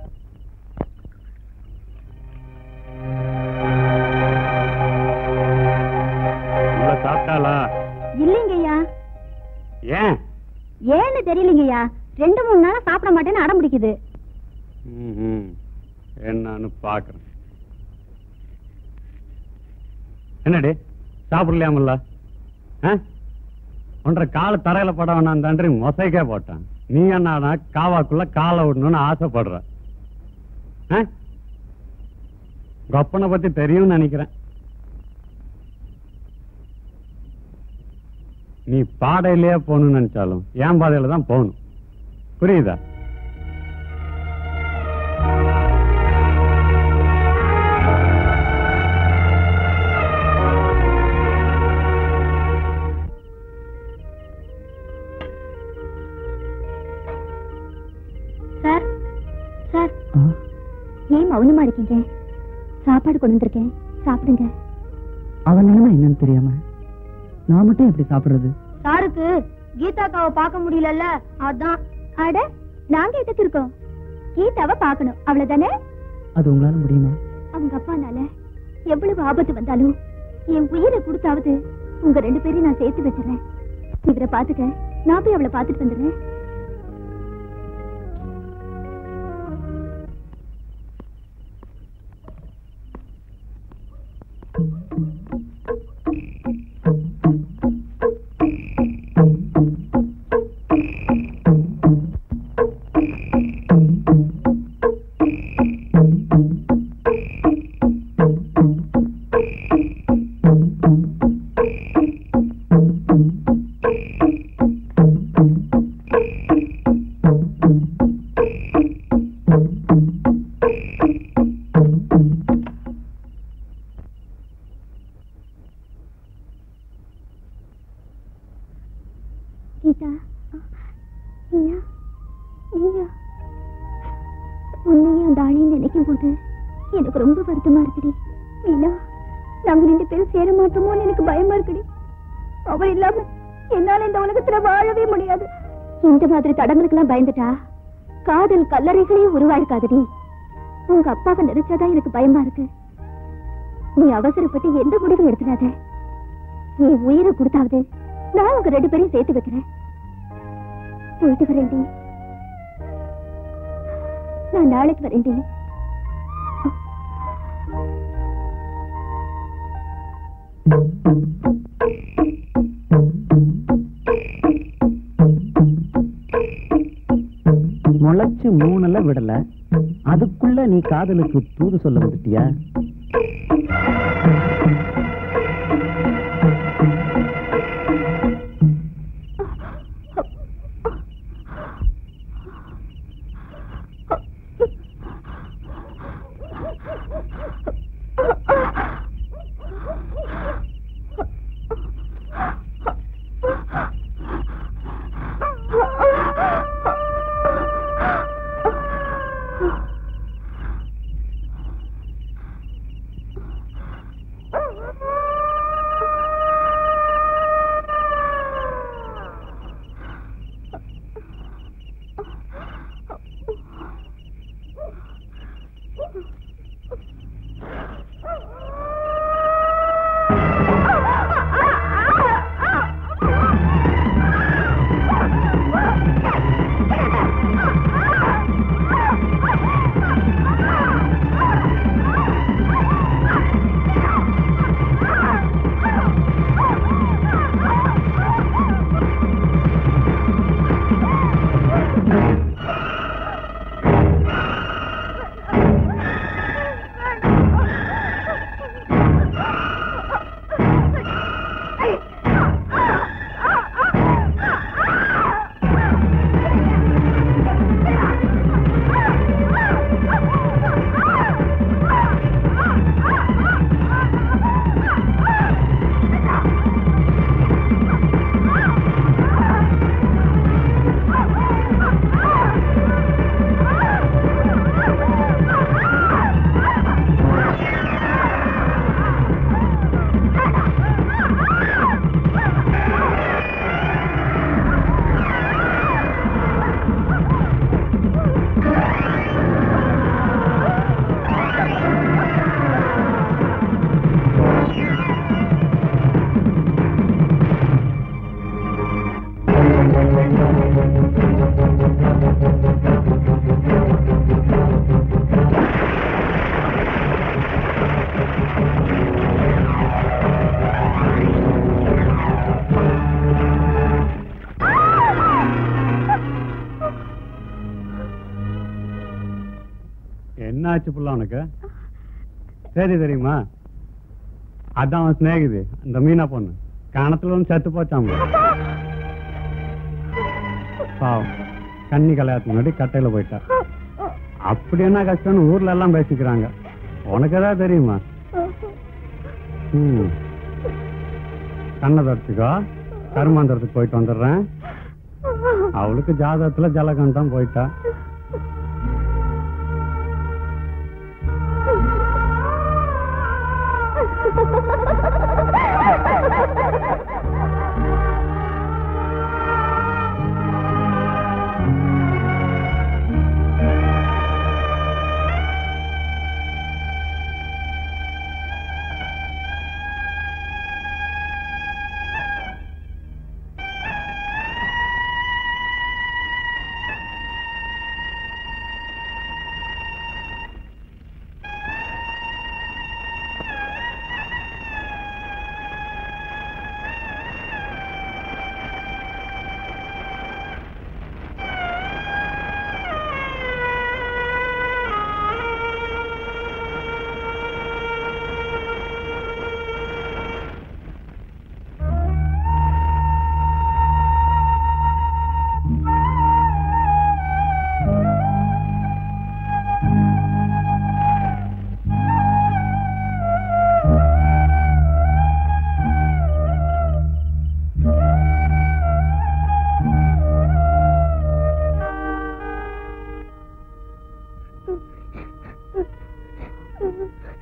உள்ள சாப்பிட்டாளா இல்லைங்கய்யா ஏன் ஏன்னு தெரியலங்கய்யா ரெண்டு மூணு நாளா சாப்பிட மாட்டேன்னு அடம் பிடிக்குது ம்ஹும். என்னன்னு பாக்குறேன் என்னடி சாப்பிடலையாமல்ல ஆ? ஒன்றரை கால தரையில பட வேணாம் தாண்டி மொசைக்கே போட்டான் நீ என்னடா காவாக்குள்ள காலை விடணும்னு ஆசைப்படுற ஆ? கொப்பனை பத்தி தெரியும்னு நினைக்கிறேன் நீ பாடையிலேயே போகணும்னு நினைச்சாலும் என் பாதையில தான் போகணும் புரியுதா சார் சார் ஏன் மௌனமா இருக்கீங்க சாப்பாடு கொண்டு வந்திருக்கேன் சாப்பிடுங்க அவன் நிலைமை என்னன்னு தெரியாம நான் மட்டும் எப்படி சாப்பிடுறது சாருக்கு கீதாக்காவை பார்க்க முடியலல்ல அதான் அட நாங்க எதுக்கு இருக்கோம் கீதாவை பார்க்கணும் அவ்வளவுதானே அது உங்களால முடியுமா அவங்க அப்பானால எவ்வளவு ஆபத்து வந்தாலும் என் உயிரை கொடுத்தாவது உங்க ரெண்டு பேரையும் நான் சேர்த்து வச்சிடறேன் இவரை பாத்துக்க நான் போய் அவளை பாத்துட்டு வந்துடுறேன் கீதா நீயா நீயா உன்னையும் அந்த ஆணையும் நினைக்கும் போது எனக்கு ரொம்ப வருத்தமா இருக்குடி மீனா நாங்க ரெண்டு பேரும் சேர மாட்டோமோன்னு எனக்கு பயமா இருக்குடி அவள் இல்லாம என்னால இந்த உலகத்துல வாழவே முடியாது இந்த மாதிரி தடங்களுக்கெல்லாம் பயந்துட்டா காதல் கல்லறைகளே உருவாயிருக்காதுடி உங்க அப்பாவை நினைச்சாதான் எனக்கு பயமா இருக்கு நீ அவசரப்பட்டு எந்த முடிவும் எடுத்துடாத நீ உயிரை கொடுத்தாவது நான் உங்க ரெண்டு பேரையும் சேர்த்து வைக்கிறேன் போயிட்டு வரேன்டி நான் நாளைக்கு வரேன்டி முளைச்சு மூணுல விடல அதுக்குள்ள நீ காதலுக்கு தூது சொல்ல வந்துட்டியா என்ன ஆச்சு புள்ள உனக்கு சரி தெரியுமா அதான் அவன் சிநேகிது இந்த மீனா பொண்ணு கணத்துல வந்து செத்து போச்சாம பாவம் கண்ணி கல்யாணத்துக்கு முன்னாடி கட்டையில போயிட்டா அப்படி என்ன கஷ்டம்னு ஊர்ல எல்லாம் பேசிக்கிறாங்க உனக்கு ஏதாவது தெரியுமா ம் கண்ணை தொடச்சுக்கோ கருமாந்தரத்துக்கு போயிட்டு வந்துடுறேன் அவளுக்கு ஜாதகத்துல ஜலகண்டம் போயிட்டா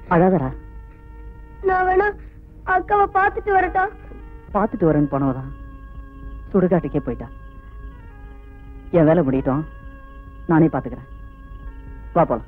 அழாதடா நான் வேணா அக்காவை பார்த்துட்டு வரட்டா பார்த்துட்டு வரேன்னு போனவதான் சுடுகாட்டுக்கே போயிட்டா என் வேலை முடியட்டும் நானே பாத்துக்கிறேன் வா போலாம்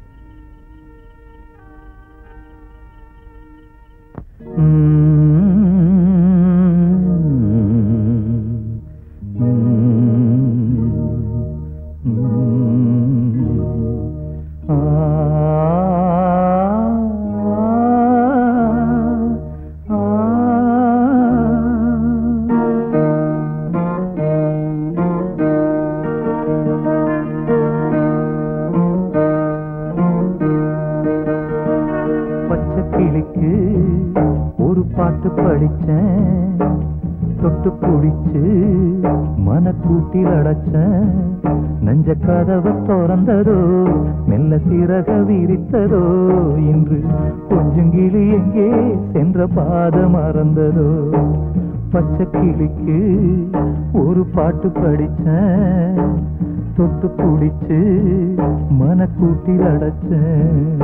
பச்சை கிளிக்கு ஒரு பாட்டு படிச்சேன் தொட்டு பிடிச்சு மனக்கூட்டில் அடைச்சேன் நெஞ்ச கதவை திறந்ததோ மெல்ல சிறக விரித்ததோ இன்று கொஞ்சம் கிளி எங்கே சென்ற பாத மறந்ததோ பச்சை கிளிக்கு ஒரு பாட்டு படிச்சேன் தொட்டு பிடிச்சு மனக்கூட்டில் அடைச்சேன்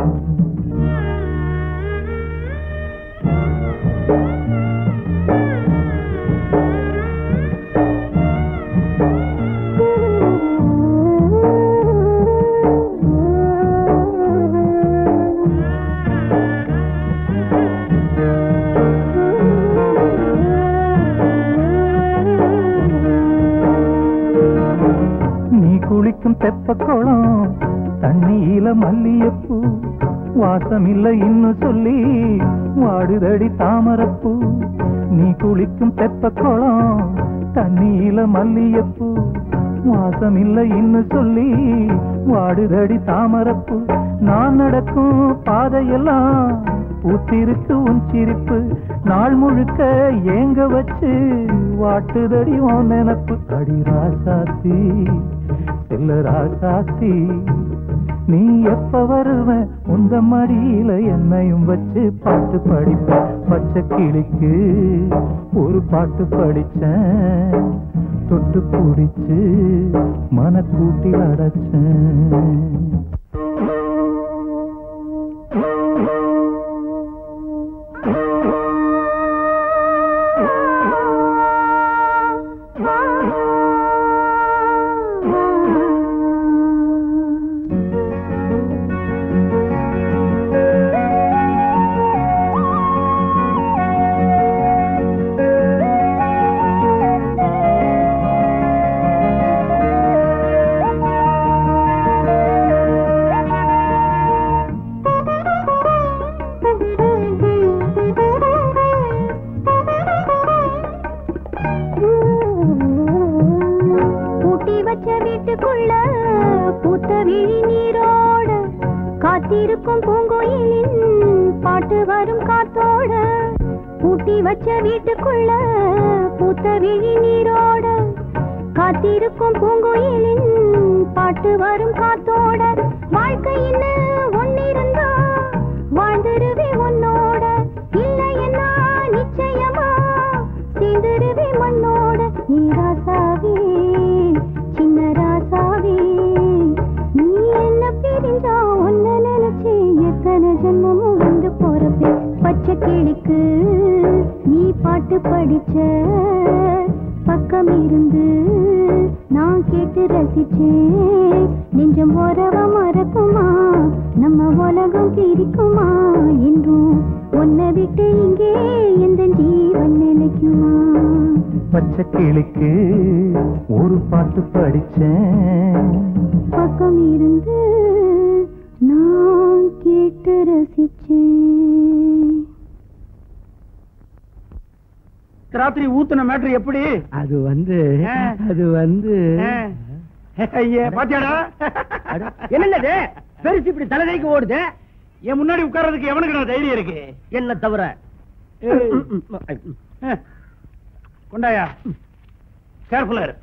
நீ குளிக்கும் தெப்ப குளம் தண்ணியில மல்லியப்பூ வாசம் இல்ல இன்னும் சொல்லி வாடுதடி தாமரப்பூ நீ குளிக்கும் தெப்ப குளம் தண்ணியில மல்லியப்பூ வாசம் இல்ல இன்னும் சொல்லி வாடுதடி தாமரப்பூ நான் நடக்கும் பாதையெல்லாம் பூத்திருக்கு உன் சிரிப்பு நாள் முழுக்க ஏங்க வச்சு வாட்டுதடி உன் நினப்பு அடி ராசாத்தி செல்ல ராசாத்தி நீ எப்ப வருவ உந்த மடியில என்னையும் வச்சு பாட்டு படிப்ப பச்சை கிளிக்கு ஒரு பாட்டு படிச்சேன் தொட்டு பிடிச்சு மனக்கூட்டி அடைச்சேன் பூட்டி வச்ச வீட்டுக்குள்ள பூத்த விழி நீரோட காத்திருக்கும் பூங்கோயிலின் பாட்டு வரும் காத்தோட பூட்டி வச்ச வீட்டுக்குள்ள பூத்த விழி நீரோட காத்திருக்கும் பூங்கோயிலின் பாட்டு வரும் காத்தோட வாழ்க்கையின்னு ஒன்னிருந்தா வாழ்ந்துருவே உன்னோட இல்லையென்னா நிச்சயமா சேர்ந்துருவே மண்ணோட நீ ராசாவே சின்ன ராசாவே நீ என்ன பிரிஞ்சா ஒன்ன நினைச்சு எத்தனை ஜென்மமும் வந்து போறப்பே பச்சை கிளிக்கு நீ பாட்டு படிச்ச பக்கம் இருந்து நான் கேட்டு ரசிச்சேன் நெஞ்சம் உறவ மறக்குமா நம்ம உலகம் பிரிக்குமா என்றும் உன்னை விட்டு இங்கே எந்த ஜீவன் நினைக்குமா பச்சை கிளிக்கு ஒரு பாட்டு படிச்சேன் பக்கம் இருந்து நான் கேட்டு ரசிச்சேன் ராத்திரி ஊத்துன மேட்ரு எப்படி அது வந்து ஆ. அது வந்து ஐயே பாத்தியாடா என்னது பெருசு இப்படி தலைதைக்கு ஓடுது என் முன்னாடி உட்கார்றதுக்கு எவனுக்கு தைரியம் இருக்கு என்ன தவிர ஏய். அஹ். கொண்டாயா கேர்ஃபுல்லா இரு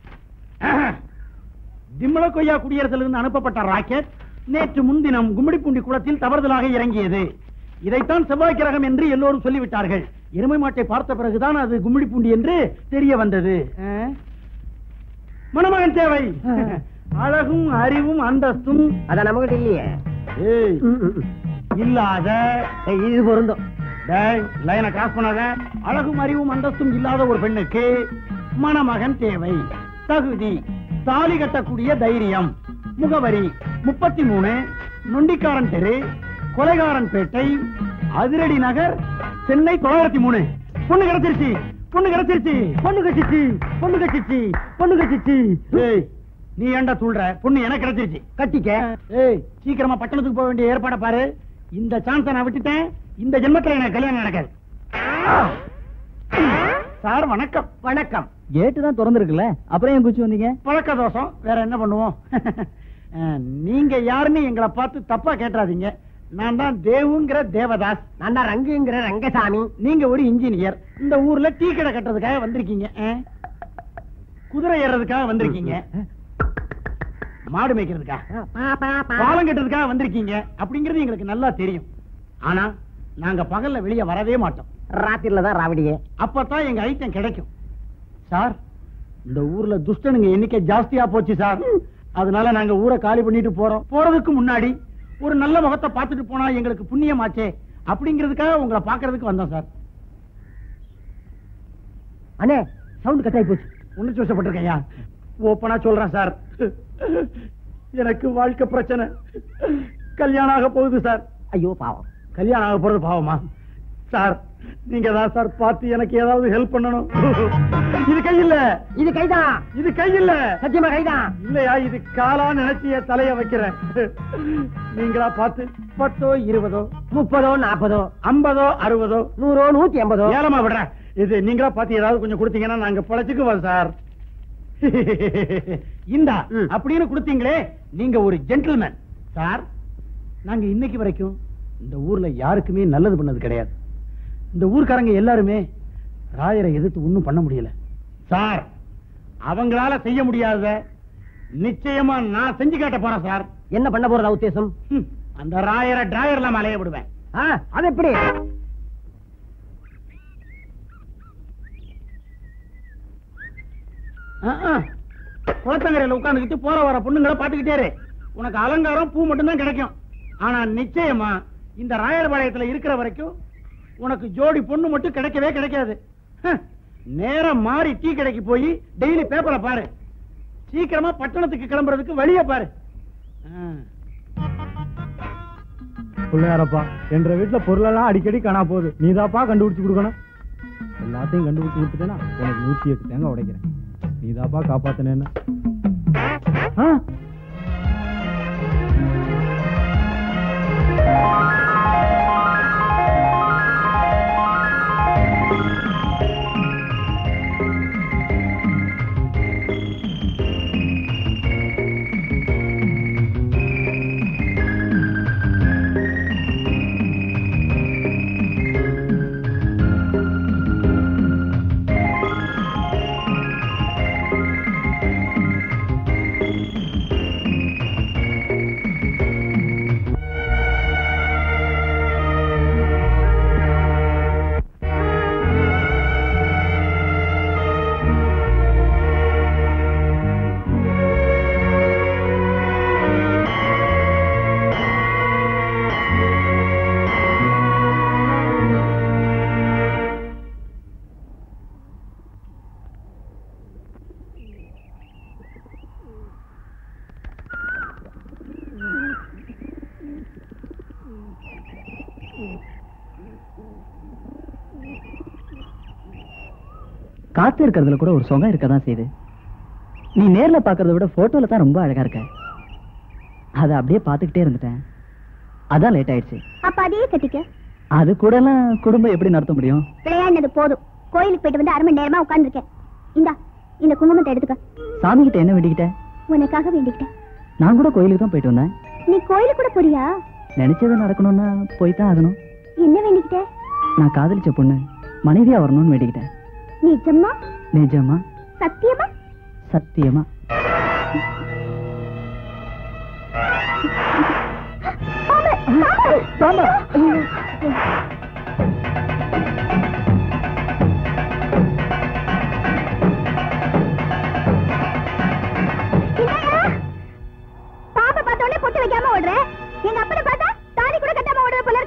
திம்மல கொய்யா குடியரசுல இருந்து அனுப்பப்பட்ட ராக்கெட் நேற்று முன்தினம் கும்மிடிப்பூண்டி குளத்தில் தவறுதலாக இறங்கியது இதைத்தான் செவ்வாய் கிரகம் என்று எல்லோரும் சொல்லிவிட்டார்கள் எருமை மாட்டை பார்த்த பிறகுதான் அது கும்மிடிப்பூண்டி என்று தெரிய வந்தது அஹ். மணமகன் தேவை அழகும் அறிவும் அந்தஸ்தும் அத நமக்கிட்ட இல்லையே ஏய், இல்லாத இது பொருந்தும் டேய் லைனை கிராஸ் பண்ணாத அழகும் அறிவும் அந்தஸ்தும் இல்லாத ஒரு பெண்ணுக்கு மணமகன் தேவை தகுதி தாலி கட்டக்கூடிய தைரியம் முகவரி முப்பத்தி மூணு நொண்டிக்காரன் தெரு கொலைகாரன் பேட்டை அதிரடி நகர் சென்னை தொள்ளாயிரத்தி மூணு பொண்ணு கிடைச்சிருச்சு பொண்ணு கிடைச்சிருச்சு பொண்ணு கட்சிச்சு பொண்ணு கட்சிச்சு பொண்ணு கட்சிச்சு ஏய் நீ ஏன்டா சொல்ற பொண்ணு எனக்கு கிடைச்சிருச்சு கட்டிக்க ஏய் சீக்கிரமா பட்டணத்துக்கு போக வேண்டிய ஏற்பாட பாரு இந்த சான்ஸ நான் விட்டுட்டேன் இந்த ஜென்மத்துல எனக்கு கல்யாணம் நடக்காது சார் வணக்கம் வணக்கம் கேட்டு தான் திறந்துருக்குல்ல அப்புறம் ஏன் குச்சி வந்தீங்க பழக்க தோஷம் வேற என்ன பண்ணுவோம் அஹ், நீங்க யாருன்னு எங்களை பார்த்து தப்பா கேட்டாதீங்க நான் தான் தேவுங்கிற தேவதாஸ் நான் தான் ரங்குங்கிற ரங்கசாமி நீங்க ஒரு இன்ஜினியர் இந்த ஊர்ல டீ கடை கட்டுறதுக்காக வந்திருக்கீங்க அஹ்? குதிரை ஏறதுக்காக வந்திருக்கீங்க மாடு மேய்க்கிறதுக்காக பாலம் கட்டுறதுக்காக வந்திருக்கீங்க அப்படிங்கிறது எங்களுக்கு நல்லா தெரியும் ஆனா நாங்க பகல்ல வெளியே வரவே மாட்டோம் ராத்திரில தான் ராவடியே அப்பதான் எங்க ஐட்டம் கிடைக்கும் சார் இந்த ஊர்ல துஷ்டனுங்க எண்ணிக்கை ஜாஸ்தியா போச்சு சார் அதனால நாங்க ஊரை காலி பண்ணிட்டு போறோம் போறதுக்கு முன்னாடி ஒரு நல்ல முகத்தை பார்த்துட்டு போனா எங்களுக்கு புண்ணியமாச்சே அப்படிங்கிறதுக்காக உங்களை பாக்குறதுக்கு வந்தோம் சார் அண்ணே சவுண்ட் கட் ஆகி போச்சு உணர்ச்சி வசப்பட்டிருக்கையா ஓப்பனா சொல்றேன் சார் எனக்கு வாழ்க்கை பிரச்சனை கல்யாணம் ஆக போகுது சார் ஐயோ பாவம் கல்யாணம் ஆக போறது பாவமா சார் நீங்க தான் சார் பார்த்து எனக்கு ஏதாவது ஹெல்ப் பண்ணணும் இது கை இல்ல இது கைதான் இது கை இல்ல சத்தியமா கைதான் இல்லையா இது காலா நினைச்சு என் தலைய வைக்கிறேன் நீங்களா பார்த்து பத்தோ இருபதோ முப்பதோ நாற்பதோ ஐம்பதோ அறுபதோ நூறோ நூத்தி எண்பதோ ஏலமா விடுறேன் இது நீங்களா பார்த்து ஏதாவது கொஞ்சம் கொடுத்தீங்கன்னா நாங்க பழச்சுக்குவோம் சார் இந்தா ம். அப்படின்னு கொடுத்தீங்களே நீங்க ஒரு ஜென்டில்மேன் சார் நாங்க இன்னைக்கு வரைக்கும் இந்த ஊர்ல யாருக்குமே நல்லது பண்ணது கிடையாது இந்த ஊர்க்காரங்க எல்லாருமே ராயரை எதிர்த்து ஒண்ணும் பண்ண முடியல சார் அவங்களால செய்ய முடியாத நிச்சயமா நான் செஞ்சு காட்ட போறேன் சார் என்ன பண்ண போறதா உத்தேசம் ஹம், அந்த ராயரை டிராயர்ல மலைய விடுவேன் ஆ, அது எப்படி குளத்தங்கரையில உட்கார்ந்துகிட்டு போற வர பொண்ணுங்களை பாத்துக்கிட்டே இரு. உனக்கு அலங்காரம் பூ மட்டும்தான் கிடைக்கும் ஆனா நிச்சயமா இந்த ராயர்பாளையத்துல இருக்கிற வரைக்கும் உனக்கு ஜோடி பொண்ணு மட்டும் கிடைக்கவே கிடைக்காது ஹ், நேரா மாறி டீ கடைக்கு போய் டெய்லி பேப்பரை பாரு சீக்கிரமா பட்டணத்துக்கு கிளம்புறதுக்கு வழிய பாரு ஆ. பிள்ளையாரப்பா என்ற வீட்டுல பொருளெல்லாம் அடிக்கடி காணா போகுது நீதாப்பா கண்டுபிடிச்சு கொடுக்கணும் எல்லாத்தையும் கண்டுபிடிச்சு கொடுத்துட்டேன்னா உனக்கு நூத்தி எட்டு தேங்காய் உடைக்கிறேன் நீதாப்பா காப்பாத்தினேன்னு ஆ? காத்து இருக்கிறதுல கூட ஒரு சுகம் இருக்கதான் செய்யுது நீ நேர்ல பாக்குறத விட போட்டோல தான் ரொம்ப அழகா இருக்க அத அப்படியே பாத்துக்கிட்டே இருந்துட்டேன் அதான் லேட் ஆயிடுச்சு அப்ப அதையே கட்டிக்க அது கூட எல்லாம் குடும்பம் எப்படி நடத்த முடியும் விளையாடினது போதும் கோயிலுக்கு போயிட்டு வந்து அரை மணி நேரமா உட்கார்ந்துருக்கேன் இந்தா இந்த குங்குமத்தை எடுத்துக்க சாமி கிட்ட என்ன வேண்டிக்கிட்ட உனக்காக வேண்டிக்கிட்டேன் நான் கூட கோயிலுக்கு தான் போயிட்டு வந்தேன் நீ கோயிலுக்கு கூட போறியா நினைச்சது நடக்கணும்னா போய் தான் ஆகணும் என்ன வேண்டிக்கிட்ட நான் காதலிச்ச பொண்ணு மனைவியா வரணும்னு வேண்டிக்கிட்டேன் நிஜமா நிஜமா சத்தியமா சத்தியமா பாப்பா பார்த்த உடனே பொட்டு வைக்காம ஓடுற எங்க அப்பனை பார்த்தா தாலி கூட கட்டாம ஓடுற போல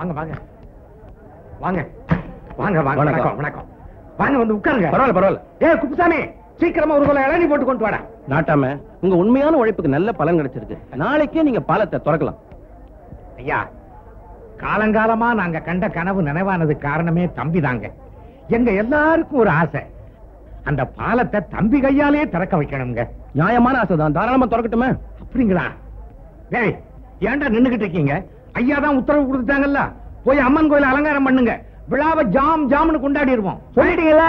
வாங்க வாங்க வாங்க வாங்க வாங்க வணக்கம். வணக்கம் வணக்கம் வாங்க வந்து உட்காருங்க பரவாயில்ல பரவாயில்ல ஏ குப்புசாமி சீக்கிரமா ஒரு கொலை இளநீ போட்டு கொண்டு வாடா நாட்டாம உங்க உண்மையான உழைப்புக்கு நல்ல பலன் கிடைச்சிருக்கு நாளைக்கே நீங்க பாலத்தை திறக்கலாம் ஐயா காலங்காலமா நாங்க கண்ட கனவு நினைவானது காரணமே தம்பி தாங்க எங்க எல்லாருக்கும் ஒரு ஆசை அந்த பாலத்தை தம்பி கையாலே திறக்க வைக்கணுங்க நியாயமான ஆசை தான் தாராளமா திறக்கட்டுமே அப்படிங்களா ஏய் ஏன்டா நின்னுகிட்டு இருக்கீங்க ஐயா தான் உத்தரவு கொடுத்துட்டாங்கல்ல போய் அம்மன் கோயில் அலங்காரம் பண்ணுங்க விழாவை ஜாம் ஜாம்னு கொண்டாடிடுவோம் சொல்லிட்டீங்கல்ல?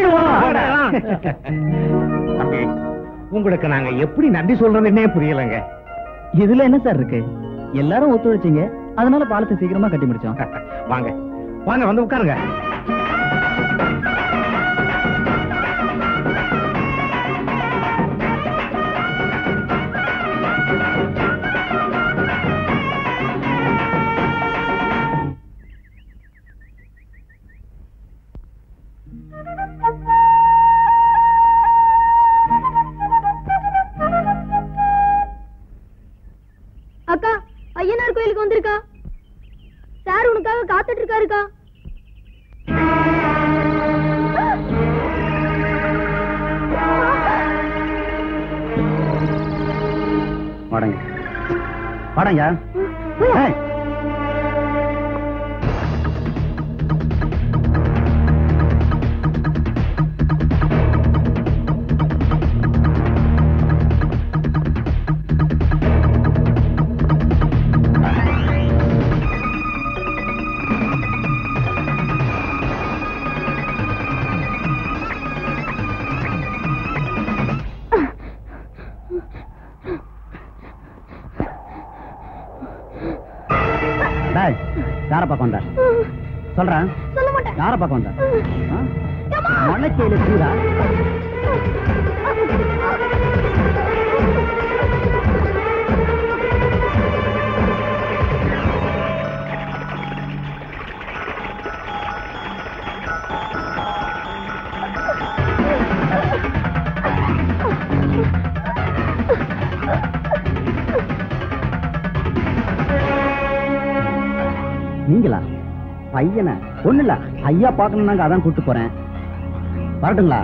தம்பி உங்களுக்கு நாங்க எப்படி நன்றி சொல்றதுன்னே புரியலங்க இதுல என்ன சார் இருக்கு எல்லாரும் ஒத்துழைச்சீங்க அதனால பாலத்தை சீக்கிரமா கட்டி முடிச்சோம் வாங்க வாங்க வந்து உட்காருங்க அக்கா ஐயனார் கோயிலுக்கு வந்திருக்கா சார் உனக்காக காத்துட்டு இருக்காருக்கா வாடங்க வாடங்க ஏய். டேய், யார பக்கம் வந்த சொல்றேன் சொல்ல மாட்டேன் யார பக்கம் வந்த மணக்கையில சூடா நீங்களா பையனை ஒண்ணு இல்ல ஐயா பாக்கணும்னாங்க அதான் கூட்டு போறேன் வரட்டுங்களா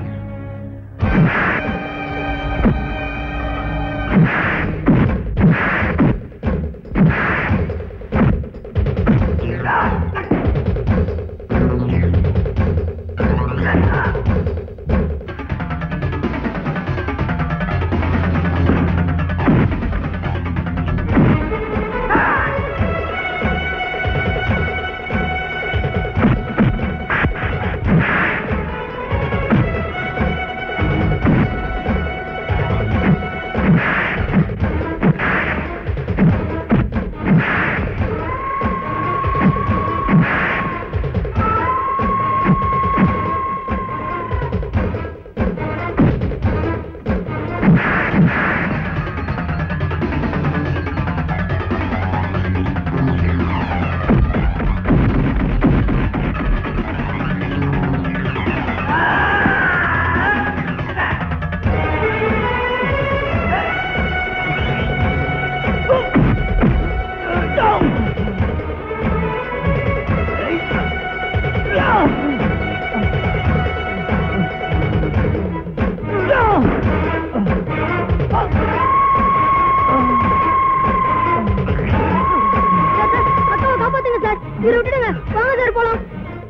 அக்காவை காப்பாத்துங்க சார் இவரை விட்டுடுங்க வாங்க சார் போலாம்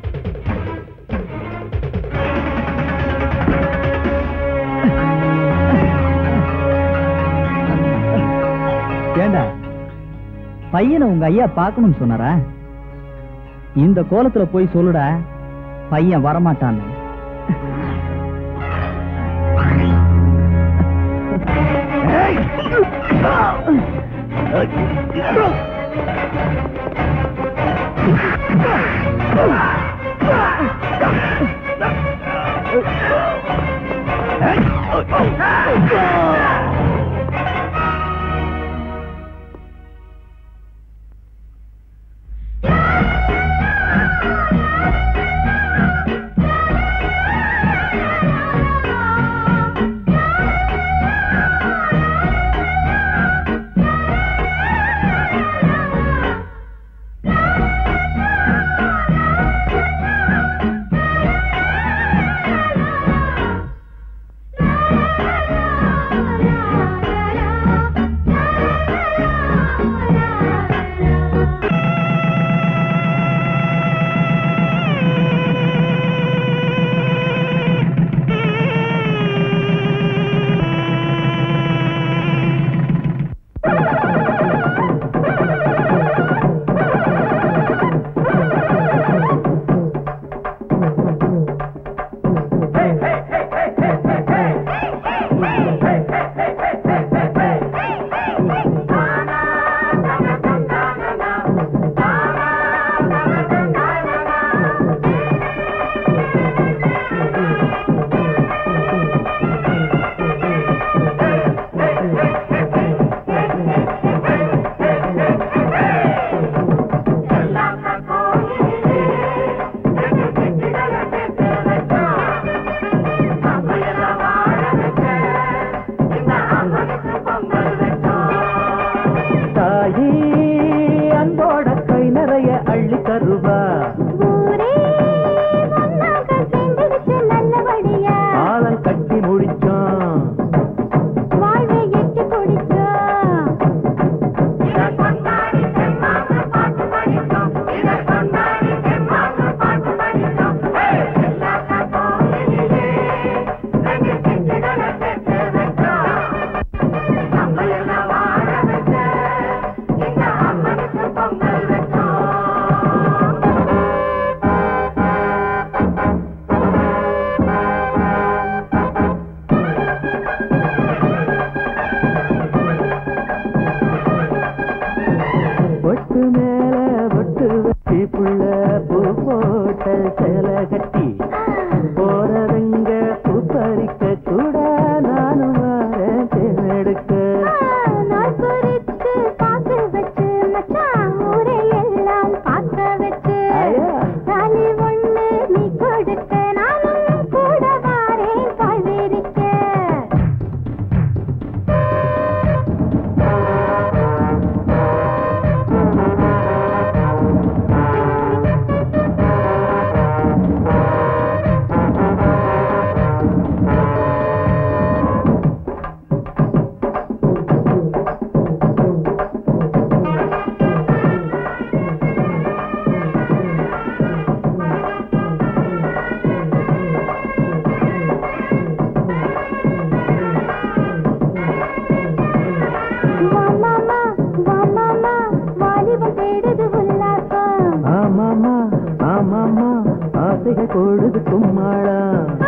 ஏண்டா பையனை உங்க ஐயா பார்க்கணும்னு சொன்னாரா இந்த கோலத்துல போய் சொல்லுடா பையன் வரமாட்டான்னு ரூபா காலம் கட்டி முடிச்சோம் பொட்டு மேல பொட்டு வச்சு புள்ள பூ போட்ட சேலை கட்டி போறதுங்க பூ பறிக்க கூட நானும் வரேன் தேர்ந்தெடுக்க ஐயா. ஆமாமா ஆமாமா ஆசைகள் பொழுது கும்மாளா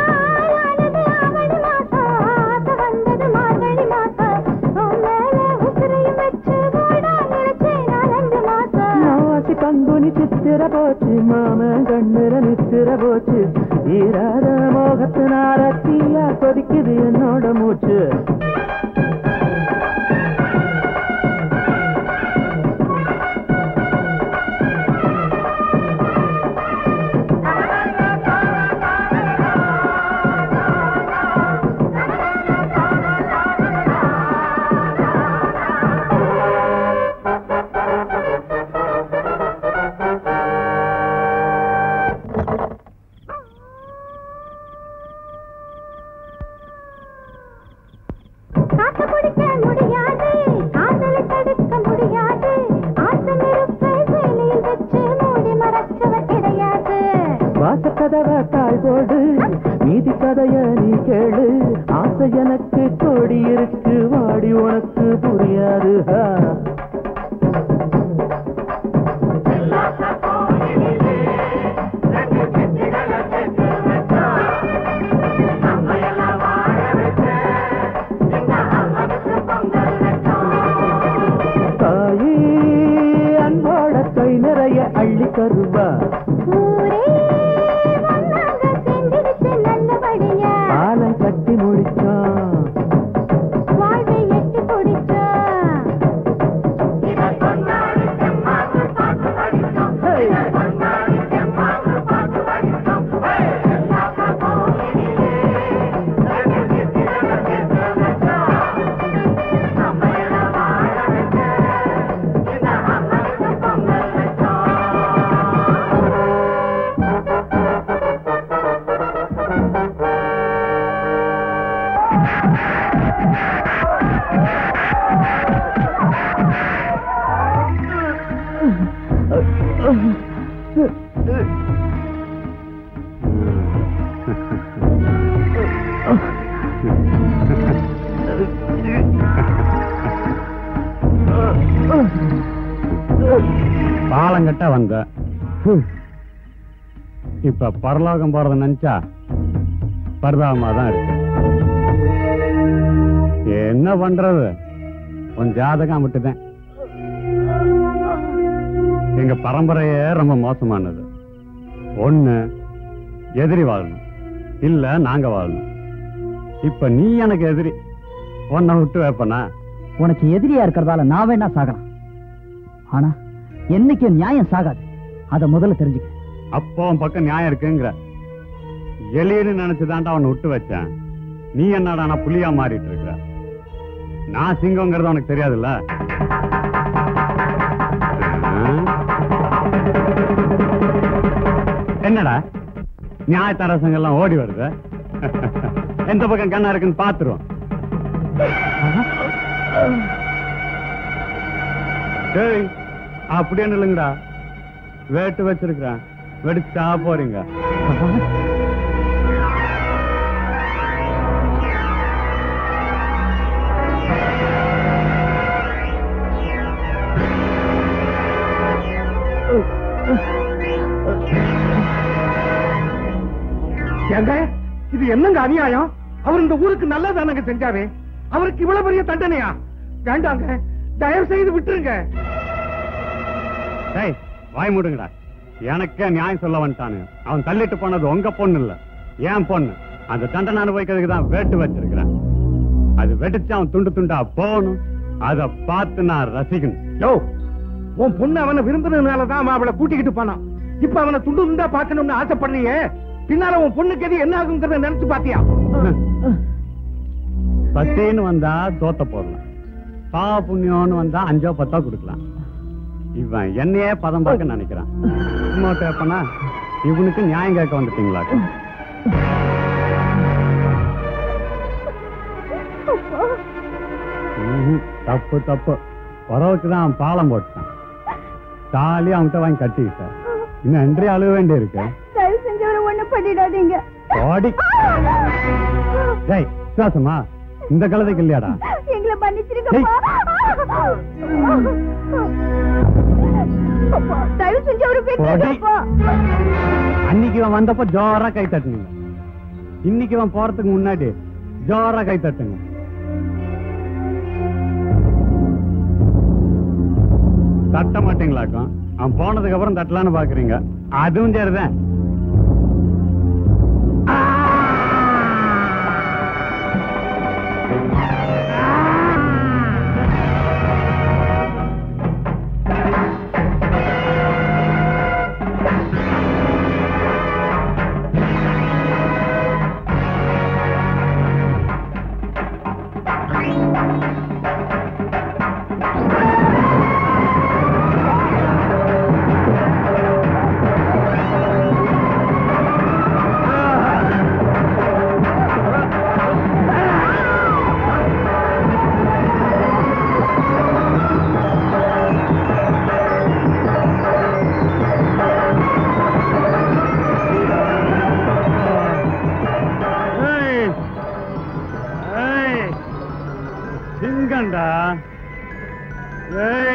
மாசி பங்குனி சித்திர போச்சு மாமன் கண்ணுல நித்திர போச்சு ஈராத மோகத்தினால தீயா கொதிக்குது என்னோட மூச்சு காத்து குடிக்க முடியாது காதலை தடுக்க முடியாது ஆசை நெருப்பை சேலையில் வச்சு மூடி மறைச்சவர் கிடையாது வாசக்கதவ தாழ் போடு நீதி கதைய நீ கேளு ஆசை எனக்கு கோடி இருக்கு வாடி உனக்கு புரியாது ஹா. தாயே அன்போட கை நிறைய அள்ளி தருவா ஊரே ஒன்னாக சேர்ந்திருச்சு நல்லபடியா பாலம் கட்டி முடிச்சான் வாழ்வை எட்டி பிடிச்சா பாலங்கட்ட வந்த ஹம். இப்ப பரலோகம் போறத நினைச்சா பரிதாபமா தான் இருக்கு என்ன பண்றது உன் ஜாதகம் விட்டுதான் எங்க பரம்பரையே ரொம்ப மோசமானது ஒண்ணு எதிரி வாழணும் இல்ல நாங்க வாழணும் இப்ப நீ எனக்கு எதிரி உன்னை விட்டு வைப்பனா உனக்கு எதிரியா இருக்கிறதால நான் வேணா சாகலாம் ஆனா என்னைக்கு நியாயம் சாகாது அத முதல்ல தெரிஞ்சுக்க அப்போ உன் பக்கம் நியாயம் இருக்குங்கிற எலின்னு நினைச்சுதான்டா அவனை விட்டு வச்சேன் நீ என்னடா நான் புலியா மாறிட்டு இருக்கிற நான் சிங்கங்கிறது உனக்கு தெரியாதுல்ல ஆ? என்னடா நியாயத்தரசங்கெல்லாம் ஓடி வருது எந்த பக்கம் கண்ணா இருக்குன்னு பாத்துருவோம் டேய் அப்படியே இல்லைங்கடா வேட்டு வச்சிருக்கிறேன் வெடிச்சா போறீங்க ஏங்க இது என்னங்க அநியாயம் அவர் இந்த ஊருக்கு நல்லதானங்க செஞ்சாரு அவருக்கு இவ்வளவு பெரிய தண்டனையா வேண்டாங்க தயவு செய்து விட்டுருங்க டேய் வாய் மூடுங்கடா எனக்கே நியாயம் சொல்ல வந்துட்டானு அவன் தள்ளிட்டு போனது உங்க பொண்ணு இல்ல ஏன் பொண்ணு அந்த தண்டனை அனுபவிக்கிறதுக்கு தான் வேட்டு வச்சிருக்கிறேன் அது வெடிச்சு அவன் துண்டு துண்டா போகணும் அத பார்த்து நான் ரசிக்கணும் யோ உன் பொண்ணு அவனை விரும்புனதுனாலதான் அவன் அவளை கூட்டிக்கிட்டு போனான் இப்ப அவனை துண்டு துண்டா பார்க்கணும்னு ஆசைப்படுறியே பின்னால உன் பொண்ணுக்கு எது என்ன ஆகுங்கிறத நினைச்சு பாத்தியா பத்தேன்னு வந்தா தோத்த போடலாம் பாவ புண்ணியம்னு வந்தா அஞ்சோ பத்தோ கொடுக்கலாம் இவன் என்னையே பதம் பார்க்க நினைக்கிறான் சும்மா கேப்பனா இவனுக்கு நியாயம் கேட்க வந்துட்டீங்களா ம்ஹும். தப்பு தப்பு உறவுக்கு தான் அவன் பாலம் போட்டான் தாலி அவன்கிட்ட வாங்கி கட்டிக்கிட்டான் இன்னும் அன்றே அழுக வேண்டி இருக்கு தயவு செஞ்சு அவரை ஒண்ணு பண்ணிடாதீங்க ஓடி டேய் விசுவாசமா இந்த கழுதைக்கு இல்லையாடா எங்களை மன்னிச்சிருங்கப்பா அப்பா, தயவு செஞ்சு அவரை பெற்றுங்கப்பா அன்னைக்கு இவன் வந்தப்ப ஜோரா கை தட்டுங்க இன்னைக்கு இவன் போறதுக்கு முன்னாடி ஜோரா கை தட்டுங்க தட்ட மாட்டீங்களாக்கும் அவன் போனதுக்கு அப்புறம் தட்டலான்னு பாக்குறீங்க அதுவும் சரிதான் ஏய். ஏய். சிங்கம்டா ஏய்